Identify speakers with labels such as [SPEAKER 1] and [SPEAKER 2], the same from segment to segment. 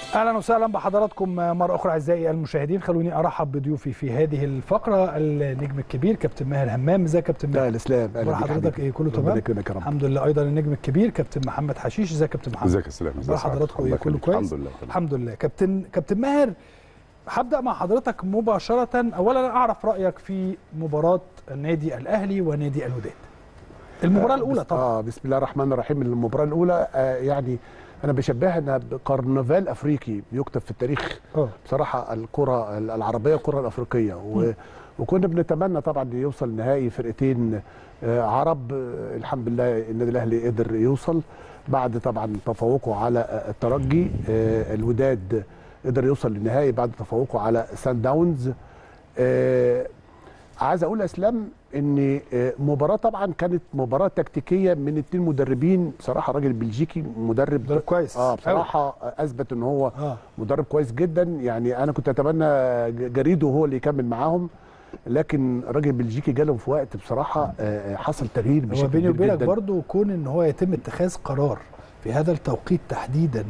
[SPEAKER 1] اهلا وسهلا بحضراتكم مره اخرى اعزائي المشاهدين خلوني ارحب بضيوفي في هذه الفقره النجم الكبير كابتن ماهر همام ازيك يا كابتن
[SPEAKER 2] لا
[SPEAKER 1] ماهر
[SPEAKER 2] الاسلام
[SPEAKER 1] اخبار حضرتك ايه كله
[SPEAKER 2] ربنا
[SPEAKER 1] تمام
[SPEAKER 2] يكرمك يا رب
[SPEAKER 1] الحمد لله ايضا النجم الكبير كابتن محمد حشيش ازيك يا كابتن محمد
[SPEAKER 3] ازيك يا سلام
[SPEAKER 1] اخبار حضراتكم ايه كله كويس
[SPEAKER 3] الحمد لله تمام.
[SPEAKER 1] الحمد لله كابتن كابتن ماهر هبدا مع حضرتك مباشره اولا اعرف رايك في مباراه النادي الاهلي ونادي الوداد المباراه الاولى
[SPEAKER 2] بس-
[SPEAKER 1] طبعا
[SPEAKER 2] اه بسم الله الرحمن الرحيم المباراه الاولى آه يعني انا بشبهها انها بكرنفال افريقي بيكتب في التاريخ
[SPEAKER 1] اه
[SPEAKER 2] بصراحه الكره العربيه الكره الافريقيه و وكنا بنتمنى طبعا إن يوصل نهائي فرقتين آه عرب آه الحمد لله النادي الاهلي قدر يوصل بعد طبعا تفوقه على آه، الترجي آه الوداد قدر يوصل للنهائي بعد تفوقه على سان داونز آه عايز اقول يا اسلام ان آه، مباراه طبعا كانت مباراه تكتيكيه من اتنين مدربين بصراحه الراجل البلجيكي مدرب
[SPEAKER 1] مدرب كويس
[SPEAKER 2] اه
[SPEAKER 1] أوي.
[SPEAKER 2] بصراحه اثبت ان هو
[SPEAKER 1] اه
[SPEAKER 2] مدرب كويس جدا يعني انا كنت اتمنى ج- جريدو هو اللي يكمل معاهم لكن الراجل البلجيكي جالهم في وقت بصراحه آه، حصل تغيير
[SPEAKER 1] هو
[SPEAKER 2] بشكل
[SPEAKER 1] بيني
[SPEAKER 2] كبير
[SPEAKER 1] وبينك
[SPEAKER 2] جدا
[SPEAKER 1] برضو كون ان هو يتم اتخاذ قرار في هذا التوقيت تحديدا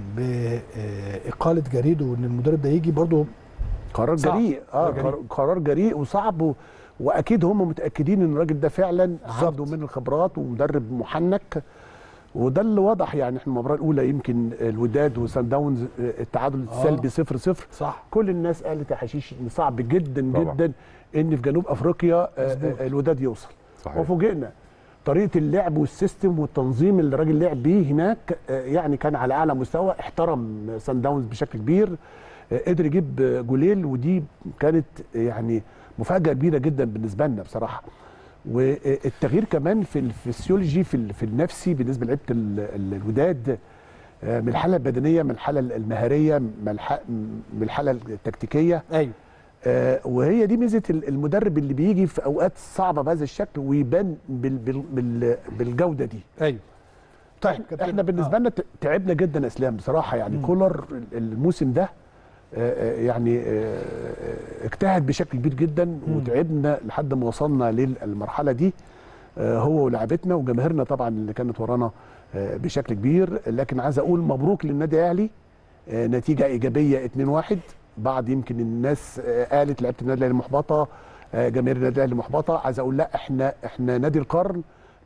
[SPEAKER 1] باقاله جريدو وان المدرب ده يجي برضو
[SPEAKER 2] قرار
[SPEAKER 1] صعب.
[SPEAKER 2] جريء اه
[SPEAKER 1] قرار جريء.
[SPEAKER 2] قرار- قرار جريء وصعب و... واكيد هم متاكدين ان الراجل ده فعلا
[SPEAKER 1] بالظبط.
[SPEAKER 2] عنده من الخبرات ومدرب محنك وده اللي واضح يعني احنا المباراه الاولى يمكن الوداد وسان داونز آه، التعادل
[SPEAKER 1] آه.
[SPEAKER 2] السلبي 0 0
[SPEAKER 1] صح
[SPEAKER 2] كل الناس قالت يا حشيش ان صعب جدا
[SPEAKER 3] طبعا.
[SPEAKER 2] جدا ان في جنوب افريقيا آه،
[SPEAKER 1] مظبوط.
[SPEAKER 2] آه، الوداد يوصل
[SPEAKER 3] صحيح
[SPEAKER 2] وفوجئنا طريقه اللعب والسيستم والتنظيم اللي الراجل لعب بيه هناك آه، يعني كان على اعلى مستوى احترم سان داونز بشكل كبير آه، قدر يجيب آه، جولين ودي كانت آه، يعني مفاجاه كبيره جدا بالنسبه لنا بصراحه والتغيير كمان في الفسيولوجي في ال- في النفسي بالنسبه لعيبه ال- ال- الوداد آه، من الحاله البدنيه من الحاله المهاريه من الح- من الحاله التكتيكيه
[SPEAKER 1] ايوه
[SPEAKER 2] آه، وهي دي ميزه ال- المدرب اللي بيجي في اوقات صعبه بهذا الشكل ويبان بال بال بال بالجوده دي
[SPEAKER 1] ايوه طيب كابتن-
[SPEAKER 2] احنا بالنسبه
[SPEAKER 1] آه.
[SPEAKER 2] لنا ت- تعبنا جدا يا اسلام بصراحه يعني
[SPEAKER 1] مم.
[SPEAKER 2] كولر ال- الموسم ده آه، آه، يعني آه، آه، اجتهد بشكل كبير جدا
[SPEAKER 1] مم.
[SPEAKER 2] وتعبنا لحد ما وصلنا للمرحله دي آه، هو ولاعبتنا وجماهيرنا طبعا اللي كانت ورانا آه، بشكل كبير لكن عايز اقول مبروك للنادي الاهلي آه، نتيجه ايجابيه 2-1 بعد يمكن الناس آه، قالت لعيبه النادي الاهلي محبطه آه، جماهير النادي الاهلي محبطه عايز اقول لا احنا احنا نادي القرن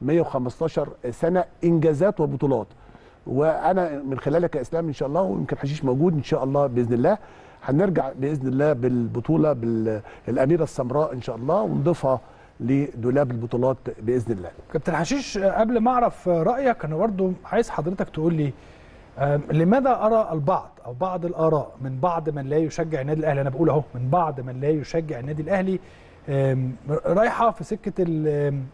[SPEAKER 2] 115 سنه انجازات وبطولات وانا من خلالك يا اسلام ان شاء الله ويمكن حشيش موجود ان شاء الله باذن الله هنرجع باذن الله بالبطوله بالاميره السمراء ان شاء الله ونضيفها لدولاب البطولات باذن الله
[SPEAKER 1] كابتن حشيش آه، قبل ما اعرف آه، رايك انا برضو عايز حضرتك تقول لي آم، لماذا ارى البعض او بعض الاراء من بعض من لا يشجع النادي الاهلي انا بقول اهو من بعض من لا يشجع النادي الاهلي آم، رايحه في سكه ال- آم،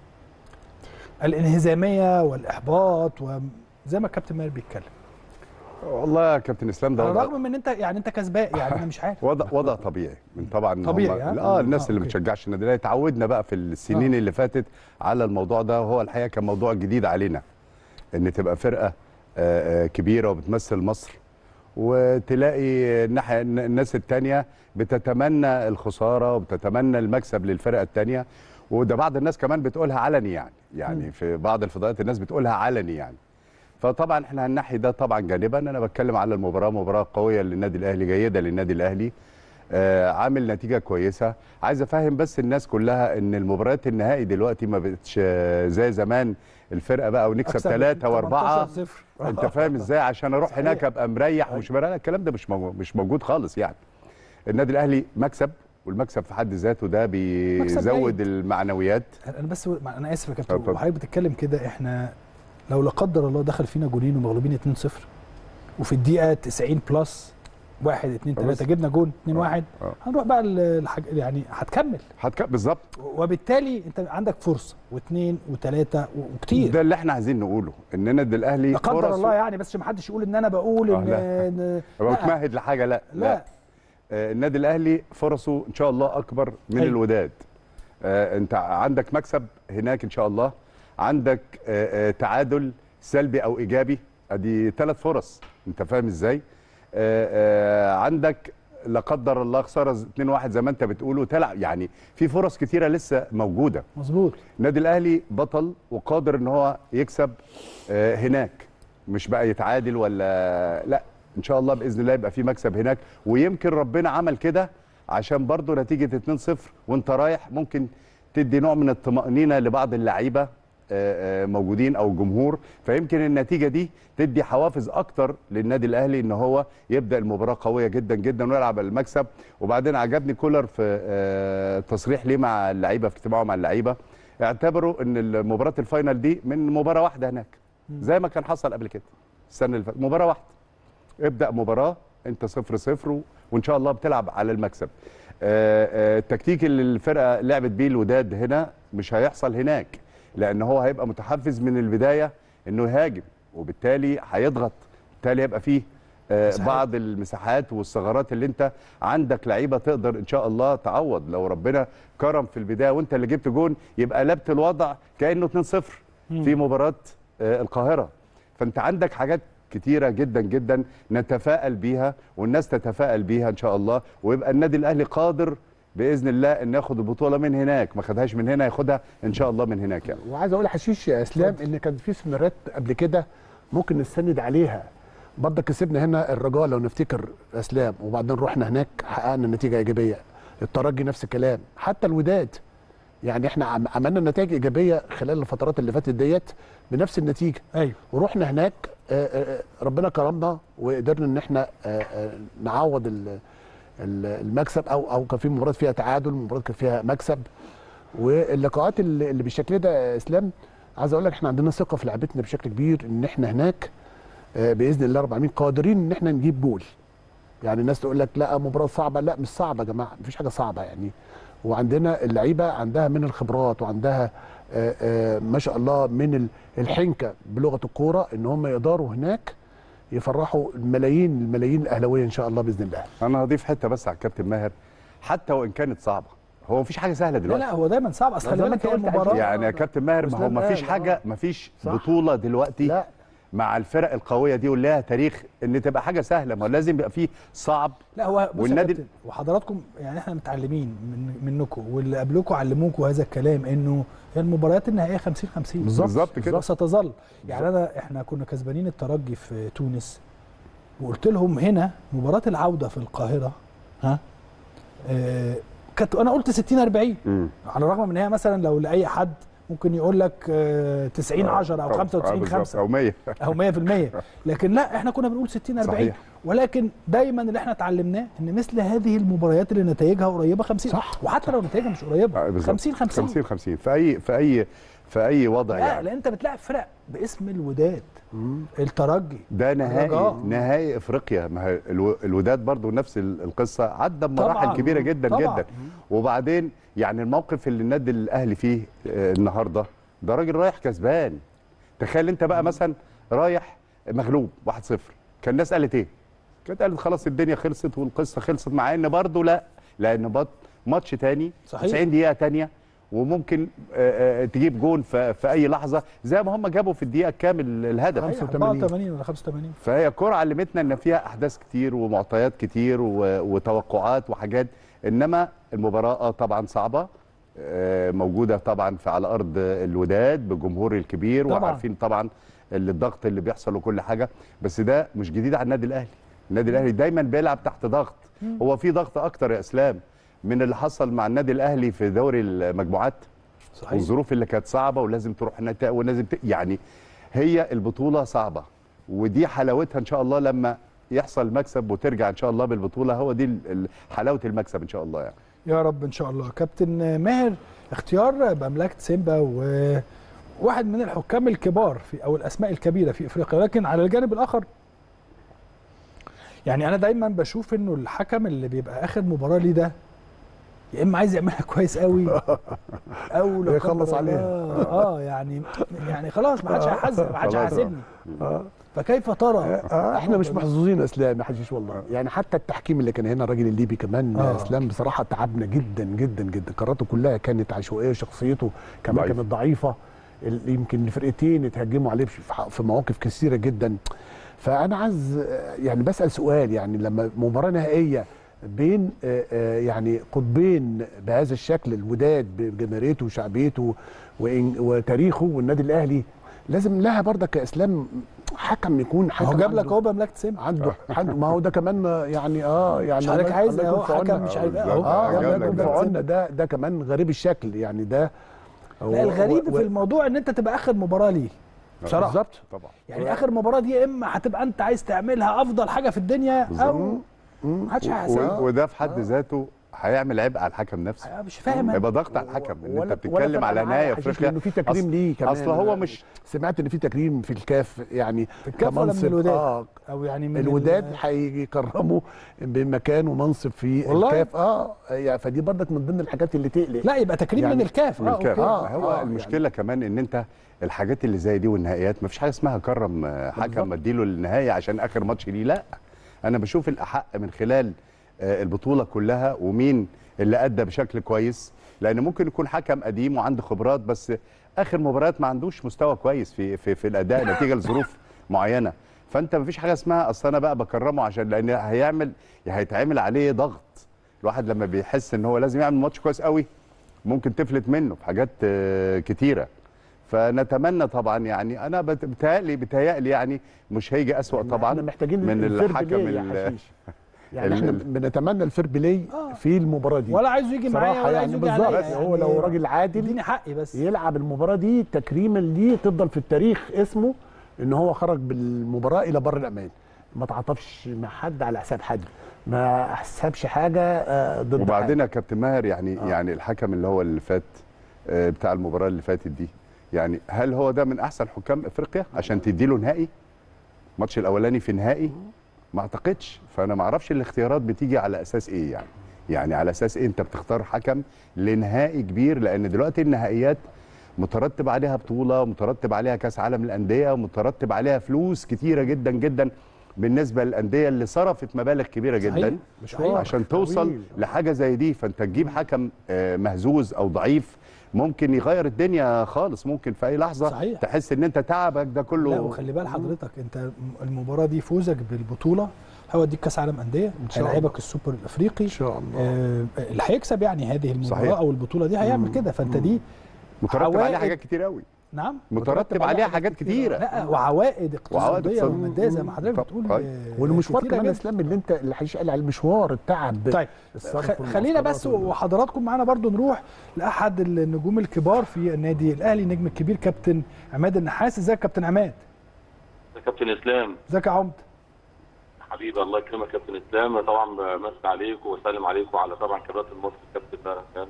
[SPEAKER 1] الانهزاميه والاحباط وزي ما الكابتن ماهر بيتكلم
[SPEAKER 3] والله يا كابتن اسلام ده
[SPEAKER 1] على
[SPEAKER 3] وضع,
[SPEAKER 1] الرغم من ان انت يعني انت كسبان يعني انا مش عارف
[SPEAKER 3] وضع, وضع طبيعي من طبعا
[SPEAKER 1] طبيعي، ها؟
[SPEAKER 3] هم اه الناس
[SPEAKER 1] آه،
[SPEAKER 3] اللي ما
[SPEAKER 1] أوكي.
[SPEAKER 3] بتشجعش النادي الاهلي اتعودنا بقى في السنين
[SPEAKER 1] آه.
[SPEAKER 3] اللي فاتت على الموضوع ده وهو الحقيقه كان موضوع جديد علينا ان تبقى فرقه آه، آه، كبيره وبتمثل مصر وتلاقي الناحيه الناس التانية بتتمنى الخساره وبتتمنى المكسب للفرقه التانية وده بعض الناس كمان بتقولها علني يعني يعني
[SPEAKER 1] مم.
[SPEAKER 3] في بعض الفضاءات الناس بتقولها علني يعني فطبعا احنا هنحي ده طبعا جانبا انا بتكلم على المباراه مباراه قويه للنادي الاهلي جيده للنادي الاهلي آه عامل نتيجه كويسه عايز افهم بس الناس كلها ان المباريات النهائي دلوقتي ما بقتش آه، زي زمان الفرقه بقى ونكسب
[SPEAKER 1] أكسب
[SPEAKER 3] ثلاثة واربعة
[SPEAKER 1] 18-0.
[SPEAKER 3] انت فاهم ازاي عشان اروح
[SPEAKER 1] صحيح.
[SPEAKER 3] هناك ابقى مريح ومش مريح الكلام ده مش موجود مش موجود خالص يعني النادي الاهلي مكسب والمكسب في حد ذاته ده بيزود
[SPEAKER 1] جيد.
[SPEAKER 3] المعنويات
[SPEAKER 1] انا بس انا اسف يا كابتن
[SPEAKER 3] اتفضل.
[SPEAKER 1] وحضرتك بتتكلم كده احنا لو لا قدر الله دخل فينا جولين ومغلوبين 2-0 وفي الدقيقه 90 بلس 1 2
[SPEAKER 3] آه، بس.
[SPEAKER 1] 3 جبنا جون 2 1
[SPEAKER 3] آه.
[SPEAKER 1] هنروح بقى الحاج... يعني هتكمل
[SPEAKER 3] هتك... بالظبط
[SPEAKER 1] وبالتالي انت عندك فرصه واثنين وثلاثه وكتير
[SPEAKER 3] ده اللي احنا عايزين نقوله ان النادي الاهلي
[SPEAKER 1] لا قدر
[SPEAKER 3] فرصه-
[SPEAKER 1] الله يعني بس عشان ما حدش يقول ان انا بقول
[SPEAKER 3] آه،
[SPEAKER 1] ان,
[SPEAKER 3] لا.
[SPEAKER 1] إن...
[SPEAKER 3] هو
[SPEAKER 1] لا.
[SPEAKER 3] متمهد لحاجه لا
[SPEAKER 1] لا
[SPEAKER 3] آه، النادي الاهلي فرصه ان شاء الله اكبر من
[SPEAKER 1] أيوة.
[SPEAKER 3] الوداد آه، انت عندك مكسب هناك ان شاء الله عندك آه، آه، تعادل سلبي او ايجابي ادي ثلاث فرص انت فاهم ازاي آه، آه، عندك لا قدر الله خساره 2-1 زي ما انت بتقول وتلعب يعني في فرص كتيره لسه موجوده
[SPEAKER 1] مظبوط
[SPEAKER 3] النادي الاهلي بطل وقادر ان هو يكسب آه، هناك مش بقى يتعادل ولا لا ان شاء الله باذن الله يبقى في مكسب هناك ويمكن ربنا عمل كده عشان برضه نتيجه 2-0 وانت رايح ممكن تدي نوع من الطمانينه لبعض اللعيبه آه، آه، موجودين او الجمهور فيمكن النتيجه دي تدي حوافز اكتر للنادي الاهلي ان هو يبدا المباراه قويه جدا جدا ويلعب على المكسب وبعدين عجبني كولر في آه، تصريح ليه مع اللعيبه في اجتماعه مع اللعيبه اعتبروا ان مباراه الفاينل دي من مباراه واحده هناك زي ما كان حصل قبل كده السنه اللي فاتت مباراه واحده ابدا مباراه انت صفر صفر و- وان شاء الله بتلعب على المكسب آه، آه، التكتيك اللي الفرقه لعبت بيه الوداد هنا مش هيحصل هناك لان هو هيبقى متحفز من البدايه انه يهاجم وبالتالي هيضغط بالتالي هيبقى فيه آه،
[SPEAKER 1] مساحات.
[SPEAKER 3] بعض المساحات والثغرات اللي انت عندك لعيبه تقدر ان شاء الله تعوض لو ربنا كرم في البدايه وانت اللي جبت جون يبقى قلبت الوضع كانه 2-0 في مباراه آه، القاهره فانت عندك حاجات كتيرة جدا جدا نتفائل بيها والناس تتفائل بيها ان شاء الله ويبقى النادي الاهلي قادر باذن الله ان ياخد البطوله من هناك ما خدهاش من هنا ياخدها ان شاء الله من هناك يعني
[SPEAKER 2] وعايز اقول لحشيش يا اسلام ان كان في سيناريوهات قبل كده ممكن نستند عليها برضه كسبنا هنا الرجاء لو نفتكر اسلام وبعدين رحنا هناك حققنا نتيجه ايجابيه الترجي نفس الكلام حتى الوداد يعني احنا عم- عملنا نتائج ايجابيه خلال الفترات اللي فاتت ديت بنفس النتيجه
[SPEAKER 1] ايوه
[SPEAKER 2] ورحنا هناك آه، آه، ربنا كرمنا وقدرنا ان احنا آه، آه، نعوض ال- ال- المكسب او او كان في مباراه فيها تعادل مباراه كان فيها مكسب واللقاءات اللي اللي بالشكل ده يا اسلام عايز اقول لك احنا عندنا ثقه في لعبتنا بشكل كبير ان احنا هناك آه، باذن الله رب العالمين قادرين ان احنا نجيب جول يعني الناس تقول لك لا مباراه صعبه لا مش صعبه يا جماعه مفيش حاجه صعبه يعني وعندنا اللعيبه عندها من الخبرات وعندها آه، آه، ما شاء الله من ال- الحنكه بلغه الكوره ان هم يقدروا هناك يفرحوا الملايين الملايين الاهلاويه ان شاء الله باذن الله
[SPEAKER 3] انا هضيف حته بس على الكابتن ماهر حتى وان كانت صعبه هو مفيش حاجه سهله
[SPEAKER 1] لا
[SPEAKER 3] دلوقتي
[SPEAKER 1] لا هو دايما صعب اصل
[SPEAKER 2] لا،
[SPEAKER 1] خلي
[SPEAKER 2] زي ما
[SPEAKER 1] بالك
[SPEAKER 2] انت
[SPEAKER 1] هي
[SPEAKER 2] قلت
[SPEAKER 1] المباراه
[SPEAKER 3] يعني يا كابتن ماهر ما هو
[SPEAKER 2] أسلام
[SPEAKER 3] مفيش
[SPEAKER 2] قال،
[SPEAKER 3] حاجه
[SPEAKER 2] آه.
[SPEAKER 3] مفيش
[SPEAKER 2] صح.
[SPEAKER 3] بطوله دلوقتي
[SPEAKER 2] لا
[SPEAKER 3] مع الفرق القويه دي ولها تاريخ ان تبقى حاجه سهله ما هو لازم يبقى فيه صعب
[SPEAKER 1] لا هو بص
[SPEAKER 3] والنادي-
[SPEAKER 1] والنادي وحضراتكم يعني احنا متعلمين من منكم واللي قبلكم علموكم هذا الكلام انه هي المباريات النهائيه 50 50
[SPEAKER 3] بالظبط كده
[SPEAKER 1] ستظل يعني انا احنا كنا كسبانين الترجي في تونس وقلت لهم هنا مباراه العوده في القاهره ها آه كانت انا قلت 60 40
[SPEAKER 3] مم.
[SPEAKER 1] على الرغم من هي مثلا لو لاي حد ممكن يقول لك آه 90 10 او
[SPEAKER 3] آه،
[SPEAKER 1] 95
[SPEAKER 3] بالظبط،
[SPEAKER 1] 5
[SPEAKER 3] او 100
[SPEAKER 1] او 100% لكن لا احنا كنا بنقول 60 40
[SPEAKER 3] صحيح.
[SPEAKER 1] ولكن دايما اللي احنا اتعلمناه ان مثل هذه المباريات اللي نتائجها قريبه 50
[SPEAKER 2] صح.
[SPEAKER 1] وحتى لو نتائجها مش قريبه
[SPEAKER 3] آه، بالظبط.
[SPEAKER 1] 50 50
[SPEAKER 3] 50 50 في اي في اي في اي وضع
[SPEAKER 1] لا
[SPEAKER 3] يعني
[SPEAKER 1] لان انت بتلاعب فرق باسم الوداد الترجي
[SPEAKER 3] ده نهائي
[SPEAKER 1] الرجاء.
[SPEAKER 3] نهائي افريقيا ما هي الو- الوداد برضو نفس ال- القصه عدى بمراحل
[SPEAKER 1] طبعاً.
[SPEAKER 3] كبيره جدا
[SPEAKER 1] طبعاً.
[SPEAKER 3] جدا وبعدين يعني الموقف اللي النادي الاهلي فيه آه، النهارده ده راجل رايح كسبان تخيل انت بقى مثلا رايح مغلوب 1-0 كان الناس قالت ايه؟ كانت قالت خلاص الدنيا خلصت والقصه خلصت مع ان برضو لا لان بط ماتش تاني
[SPEAKER 1] صحيح.
[SPEAKER 3] 90 دقيقه تانيه وممكن آه، آه، تجيب جون في في اي لحظه زي ما هم جابوا في الدقيقه كام ال- الهدف
[SPEAKER 1] 85 84 ولا 85
[SPEAKER 3] فهي الكرة علمتنا ان فيها احداث كتير ومعطيات كتير و- وتوقعات وحاجات انما المباراة آه طبعا صعبة آه، موجودة طبعا في على ارض الوداد بجمهور الكبير
[SPEAKER 1] طبعاً.
[SPEAKER 3] وعارفين طبعا ال- الضغط اللي بيحصل وكل حاجة بس ده مش جديد على النادي الاهلي النادي الاهلي دايما بيلعب تحت ضغط هو في ضغط اكتر يا اسلام من اللي حصل مع النادي الاهلي في دوري المجموعات
[SPEAKER 1] صحيح
[SPEAKER 3] والظروف اللي كانت صعبه ولازم تروح نتائج ولازم ت... يعني هي البطوله صعبه ودي حلاوتها ان شاء الله لما يحصل مكسب وترجع ان شاء الله بالبطوله هو دي ال- ال- حلاوه المكسب ان شاء الله يعني
[SPEAKER 1] يا رب ان شاء الله كابتن ماهر اختيار مملكه سيمبا وواحد من الحكام الكبار في او الاسماء الكبيره في افريقيا لكن على الجانب الاخر يعني انا دايما بشوف انه الحكم اللي بيبقى اخر مباراه ليه ده يا اما عايز يعملها كويس قوي او لا
[SPEAKER 2] يخلص
[SPEAKER 1] قدر
[SPEAKER 2] عليها.
[SPEAKER 1] الله، اه يعني يعني خلاص ما حدش هيحاسب ما حدش
[SPEAKER 3] خلاص.
[SPEAKER 1] هيحاسبني
[SPEAKER 2] آه.
[SPEAKER 1] فكيف ترى
[SPEAKER 2] آه احنا مش محظوظين يا اسلام يا حشيش والله يعني حتى التحكيم اللي كان هنا الراجل الليبي كمان
[SPEAKER 1] آه.
[SPEAKER 2] يا اسلام بصراحه تعبنا جدا جدا جدا قراراته كلها كانت عشوائيه شخصيته كمان
[SPEAKER 3] ضعيف.
[SPEAKER 2] كانت ضعيفه ال- يمكن الفرقتين اتهاجموا عليه في في مواقف كثيره جدا فانا عايز آه، يعني بسال سؤال يعني لما مباراه نهائيه بين آه، آه، يعني قطبين بهذا الشكل الوداد بجماهيريته وشعبيته وإن- وتاريخه والنادي الاهلي لازم لها برضك كاسلام حكم يكون
[SPEAKER 1] ما
[SPEAKER 2] حكم
[SPEAKER 1] هو جاب لك
[SPEAKER 2] عنده-
[SPEAKER 1] اهو بملاك سيمبا
[SPEAKER 2] عنده عنده ما هو ده كمان يعني اه يعني
[SPEAKER 1] مش حضرتك
[SPEAKER 2] الله-
[SPEAKER 1] عايز
[SPEAKER 2] الله
[SPEAKER 1] اهو
[SPEAKER 2] يكون في
[SPEAKER 1] حكم
[SPEAKER 2] عوننا.
[SPEAKER 1] مش عارف ايه
[SPEAKER 3] بالظبط.
[SPEAKER 1] اهو
[SPEAKER 2] اه
[SPEAKER 3] جاب
[SPEAKER 2] الله
[SPEAKER 3] لك
[SPEAKER 2] يكون في
[SPEAKER 3] بملاك
[SPEAKER 2] عوننا ده ده كمان غريب الشكل يعني ده هو-
[SPEAKER 1] لا الغريب
[SPEAKER 2] و-
[SPEAKER 1] في الموضوع ان انت تبقى اخر مباراه ليه بصراحه
[SPEAKER 2] بالظبط
[SPEAKER 3] طبعا
[SPEAKER 1] يعني اخر مباراه دي يا اما هتبقى انت عايز تعملها افضل حاجه في الدنيا او ما حدش
[SPEAKER 3] و-
[SPEAKER 1] هيحاسبك
[SPEAKER 3] وده في حد ذاته هيعمل عبء على الحكم نفسه
[SPEAKER 1] أنا مش فاهم أنا.
[SPEAKER 3] هيبقى ضغط على الحكم ان
[SPEAKER 2] ولا-
[SPEAKER 3] انت
[SPEAKER 2] ولا
[SPEAKER 3] بتتكلم
[SPEAKER 2] فرق
[SPEAKER 3] على
[SPEAKER 2] معايا
[SPEAKER 3] نهايه
[SPEAKER 2] حشيش
[SPEAKER 3] افريقيا
[SPEAKER 2] لانه في تكريم
[SPEAKER 3] أصل-
[SPEAKER 2] ليه كمان
[SPEAKER 3] اصل هو مش
[SPEAKER 2] سمعت ان في تكريم في الكاف يعني
[SPEAKER 1] في الكاف ولا من
[SPEAKER 2] كمنصب-
[SPEAKER 1] الوداد
[SPEAKER 2] اه
[SPEAKER 1] او يعني من
[SPEAKER 2] الوداد
[SPEAKER 1] ال-
[SPEAKER 2] هيكرموا بمكان ومنصب في
[SPEAKER 1] والله؟
[SPEAKER 2] الكاف اه يعني فدي برضك من ضمن الحاجات اللي تقلق
[SPEAKER 1] لا يبقى تكريم
[SPEAKER 2] يعني
[SPEAKER 1] من الكاف
[SPEAKER 3] من
[SPEAKER 1] اه
[SPEAKER 3] الكاف
[SPEAKER 1] اوكي
[SPEAKER 2] آه.
[SPEAKER 3] هو
[SPEAKER 2] آه،
[SPEAKER 3] المشكله كمان ان انت الحاجات اللي زي دي والنهائيات ما فيش حاجه اسمها كرم آه،
[SPEAKER 2] بالظبط.
[SPEAKER 3] حكم اديله النهايه عشان اخر ماتش ليه لا انا بشوف الاحق من خلال آه، البطوله كلها ومين اللي ادى بشكل كويس لان ممكن يكون حكم قديم وعنده خبرات بس اخر مباريات ما عندوش مستوى كويس في في, في الاداء نتيجه لظروف معينه فانت ما فيش حاجه اسمها اصل انا بقى بكرمه عشان لان هيعمل هيتعمل عليه ضغط الواحد لما بيحس ان هو لازم يعمل ماتش كويس قوي ممكن تفلت منه في حاجات آه، كتيره فنتمنى طبعا يعني انا بت- بتهيألي بتهيألي يعني مش هيجي اسوأ طبعا
[SPEAKER 2] احنا محتاجين
[SPEAKER 3] من
[SPEAKER 2] الفير
[SPEAKER 3] الحكم
[SPEAKER 2] بلاي يا
[SPEAKER 3] ال-
[SPEAKER 2] حشيش يعني
[SPEAKER 3] ال-
[SPEAKER 2] احنا
[SPEAKER 3] ال-
[SPEAKER 2] بنتمنى الفير بلاي
[SPEAKER 1] آه.
[SPEAKER 2] في المباراه دي
[SPEAKER 1] ولا عايزه يجي معايا
[SPEAKER 2] صراحه
[SPEAKER 1] ولا
[SPEAKER 2] يعني
[SPEAKER 1] عايزه يجي
[SPEAKER 2] بالظبط
[SPEAKER 1] عليا
[SPEAKER 2] هو لو راجل عادل
[SPEAKER 1] اديني حقي بس
[SPEAKER 2] يلعب المباراه دي تكريما ليه تفضل في التاريخ اسمه ان هو خرج بالمباراه الى بر الامان ما تعاطفش مع حد على حساب حد ما حسبش حاجه آه، ضد
[SPEAKER 3] وبعدين يا كابتن ماهر يعني
[SPEAKER 2] آه.
[SPEAKER 3] يعني الحكم اللي هو اللي فات آه، بتاع المباراه اللي فاتت دي يعني هل هو ده من احسن حكام افريقيا عشان تدي له نهائي الماتش الاولاني في نهائي ما اعتقدش فانا ما اعرفش الاختيارات بتيجي على اساس ايه يعني يعني على اساس ايه انت بتختار حكم لنهائي كبير لان دلوقتي النهائيات مترتب عليها بطوله مترتب عليها كاس عالم الانديه مترتب عليها فلوس كتيره جدا جدا بالنسبه للانديه اللي صرفت مبالغ كبيره
[SPEAKER 1] صحيح.
[SPEAKER 3] جدا
[SPEAKER 2] مشوار
[SPEAKER 3] عشان توصل
[SPEAKER 2] طويل.
[SPEAKER 3] لحاجه زي دي فانت تجيب حكم آه، مهزوز او ضعيف ممكن يغير الدنيا خالص ممكن في اي لحظه
[SPEAKER 1] صحيح.
[SPEAKER 3] تحس ان انت تعبك ده كله
[SPEAKER 1] لا وخلي بال حضرتك انت المباراه دي فوزك بالبطوله هيوديك كاس عالم انديه
[SPEAKER 2] شاء الله.
[SPEAKER 1] هيلاعبك السوبر الافريقي
[SPEAKER 2] ان شاء الله
[SPEAKER 1] آه، اللي هيكسب يعني هذه المباراه
[SPEAKER 3] صحيح.
[SPEAKER 1] او البطوله دي هيعمل كده فانت دي
[SPEAKER 3] مترتب عليها
[SPEAKER 1] عوائد-
[SPEAKER 3] حاجات كتير قوي
[SPEAKER 1] نعم
[SPEAKER 3] مترتب عليها حاجات كتيره
[SPEAKER 1] لا وعوائد اقتصاديه
[SPEAKER 3] اقتصادية.
[SPEAKER 1] وماديه زي ما حضرتك
[SPEAKER 3] طب-
[SPEAKER 1] بتقول
[SPEAKER 3] طيب.
[SPEAKER 1] آه،
[SPEAKER 2] والمشوار
[SPEAKER 1] كتيرة
[SPEAKER 2] كمان
[SPEAKER 1] جداً.
[SPEAKER 2] اسلام اللي انت اللي حشيش قال على المشوار التعب
[SPEAKER 1] طيب
[SPEAKER 2] الصرف
[SPEAKER 1] خ- خلينا بس
[SPEAKER 2] والمواصلات.
[SPEAKER 1] وحضراتكم معانا برضو نروح لاحد النجوم الكبار في النادي الاهلي نجم الكبير كابتن عماد النحاس ازيك يا كابتن عماد
[SPEAKER 4] يا كابتن اسلام
[SPEAKER 1] ازيك يا عمد
[SPEAKER 4] حبيبي الله يكرمك يا كابتن اسلام طبعا بمسي عليك وسلم عليكم على طبعا كباتن مصر كابتن بقى كان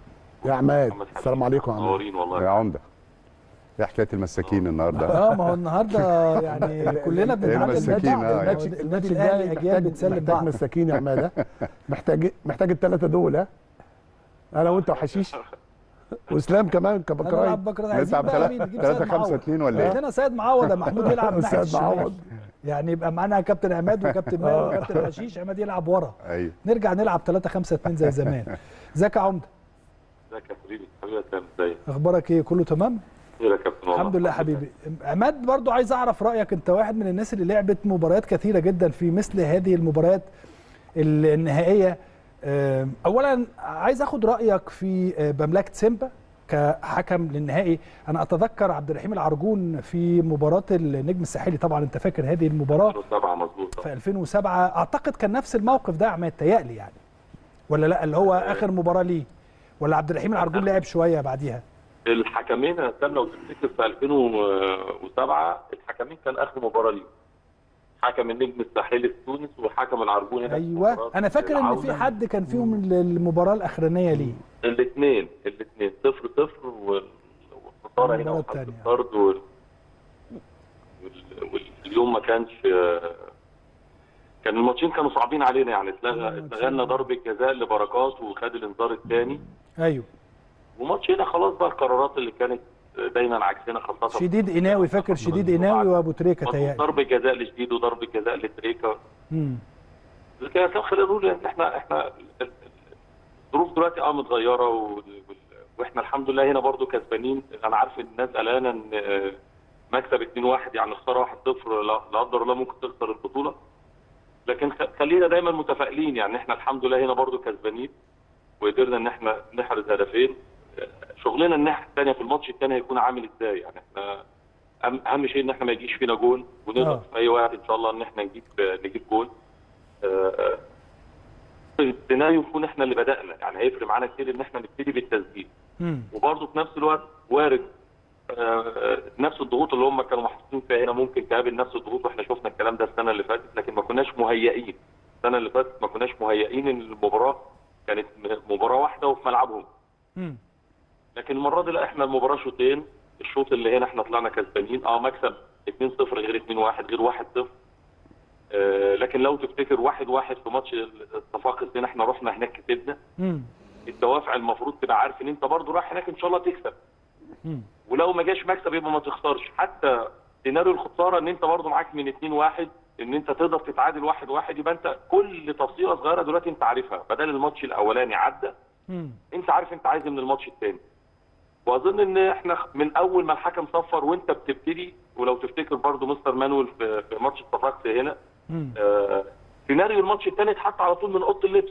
[SPEAKER 2] يا عماد
[SPEAKER 4] محمد حبيب.
[SPEAKER 2] السلام عليكم يا عماد
[SPEAKER 4] منورين والله
[SPEAKER 3] يا عمده ايه حكايه المساكين النهارده
[SPEAKER 1] اه ما هو النهارده يعني كلنا بنتعلم
[SPEAKER 3] المساكين،
[SPEAKER 1] من
[SPEAKER 3] آه،
[SPEAKER 1] بعض.
[SPEAKER 3] يعني.
[SPEAKER 1] النادي- النادي الاهلي اجيال
[SPEAKER 2] محتاج
[SPEAKER 1] بتسلم
[SPEAKER 2] محتاج
[SPEAKER 1] بعض
[SPEAKER 2] مساكين يا عماد ها؟ محتاج محتاج الثلاثه دول ها انا وانت وحشيش واسلام كمان كبكراي
[SPEAKER 1] هنلعب بكره عايزين
[SPEAKER 3] نلعب
[SPEAKER 1] بقى مين نجيب
[SPEAKER 3] 3
[SPEAKER 1] سيد
[SPEAKER 3] 5
[SPEAKER 1] معوض
[SPEAKER 3] 2 ولا ايه؟
[SPEAKER 1] عندنا سيد معوض يا محمود يلعب ناحيه
[SPEAKER 2] سيد معوض.
[SPEAKER 1] الشمال يعني يبقى معانا كابتن عماد وكابتن ماهر وكابتن حشيش عماد يلعب ورا
[SPEAKER 3] ايوه
[SPEAKER 1] نرجع نلعب 3 5 2 زي زمان ازيك يا عمده
[SPEAKER 4] ازيك يا حبيبي حبيبي يا اسلام ازيك
[SPEAKER 1] اخبارك ايه كله تمام
[SPEAKER 4] خير يا كابتن والله
[SPEAKER 1] الحمد لله حبيبي عماد برضو عايز اعرف رايك انت واحد من الناس اللي لعبت مباريات كثيره جدا في مثل هذه المباريات النهائيه أم، اولا عايز اخد رايك في أه، بملكه سيمبا كحكم للنهائي انا اتذكر عبد الرحيم العرجون في مباراه النجم الساحلي طبعا انت فاكر هذه المباراه
[SPEAKER 4] 2007 مظبوط
[SPEAKER 1] في 2007 اعتقد كان نفس الموقف ده يا عماد تهيألي يعني ولا لا اللي هو اخر مباراه ليه ولا عبد الرحيم العرجون لعب شويه بعديها
[SPEAKER 4] الحكمين يا اسلام لو تفتكر في 2007 الحكمين كان اخر مباراه ليهم حكم النجم الساحلي في تونس وحكم العرجون هنا في
[SPEAKER 1] ايوه
[SPEAKER 4] مباراة
[SPEAKER 1] انا فاكر ان في
[SPEAKER 4] العودة.
[SPEAKER 1] حد كان فيهم المباراه الاخرانيه ليه
[SPEAKER 4] الاثنين الاثنين صفر صفر وال- والخساره هنا
[SPEAKER 1] المباراة
[SPEAKER 4] وحظ
[SPEAKER 1] التانية.
[SPEAKER 4] الطرد وال... وال... واليوم ما كانش كان الماتشين كانوا صعبين علينا يعني اتلغى
[SPEAKER 1] الماتشين.
[SPEAKER 4] اتلغى لنا ضربه جزاء لبركات وخد الانذار الثاني
[SPEAKER 1] ايوه
[SPEAKER 4] وماتش هنا خلاص بقى القرارات اللي كانت دايما عكسنا خاصه
[SPEAKER 1] شديد قناوي فاكر شديد قناوي وابو تريكه تهيألي
[SPEAKER 4] ضربه جزاء لشديد وضربه جزاء لتريكا
[SPEAKER 1] مم.
[SPEAKER 4] لكن يا أسلام خلينا نقول ان احنا احنا ال- ال- الظروف دلوقتي اه متغيره و- وال- واحنا الحمد لله هنا برضو كسبانين انا عارف ان الناس قلقانه ان آه، مكسب 2-1 يعني خساره 1-0 لا لا قدر الله ممكن تخسر البطوله لكن خ- خلينا دايما متفائلين يعني احنا الحمد لله هنا برضو كسبانين وقدرنا ان احنا نحرز هدفين آه، شغلنا الناحيه الثانيه في الماتش الثاني هيكون عامل ازاي يعني احنا اهم أهم شيء ان احنا ما يجيش فينا جول ونقدر
[SPEAKER 1] آه.
[SPEAKER 4] في اي وقت ان شاء الله ان احنا نجيب نجيب جول آه، آه، السيناريو يكون احنا اللي بدانا يعني هيفرق معانا كتير ان احنا نبتدي بالتسجيل
[SPEAKER 1] مم.
[SPEAKER 4] وبرضه في نفس الوقت وارد آه، آه، نفس الضغوط اللي هم كانوا محطوطين فيها هنا ممكن تقابل نفس الضغوط واحنا شفنا الكلام ده السنه اللي فاتت لكن ما كناش مهيئين السنه اللي فاتت ما كناش مهيئين ان المباراه كانت م- مباراه واحده وفي ملعبهم
[SPEAKER 1] مم.
[SPEAKER 4] لكن المره دي لا احنا المباراه شوطين الشوط اللي هنا احنا طلعنا كسبانين اه مكسب 2-0 غير 2-1 غير 1-0 آه لكن لو تفتكر 1-1 في ماتش الصفاقس هنا احنا رحنا هناك كسبنا
[SPEAKER 1] مم.
[SPEAKER 4] الدوافع المفروض تبقى عارف ان انت برضو رايح هناك ان شاء الله تكسب
[SPEAKER 1] مم.
[SPEAKER 4] ولو ما جاش مكسب يبقى ما تخسرش حتى سيناريو الخساره ان انت برضو معاك من 2 1 ان انت تقدر تتعادل 1 1 يبقى انت كل تفصيله صغيره دلوقتي انت عارفها بدل الماتش الاولاني عدى
[SPEAKER 1] مم.
[SPEAKER 4] انت عارف انت عايز إيه من الماتش الثاني واظن ان احنا من اول ما الحكم صفر وانت بتبتدي ولو تفتكر برضو مستر مانويل في, في ماتش الصفاقس هنا
[SPEAKER 1] مم.
[SPEAKER 4] آه سيناريو الماتش الثاني اتحط على طول من اوضه اللبس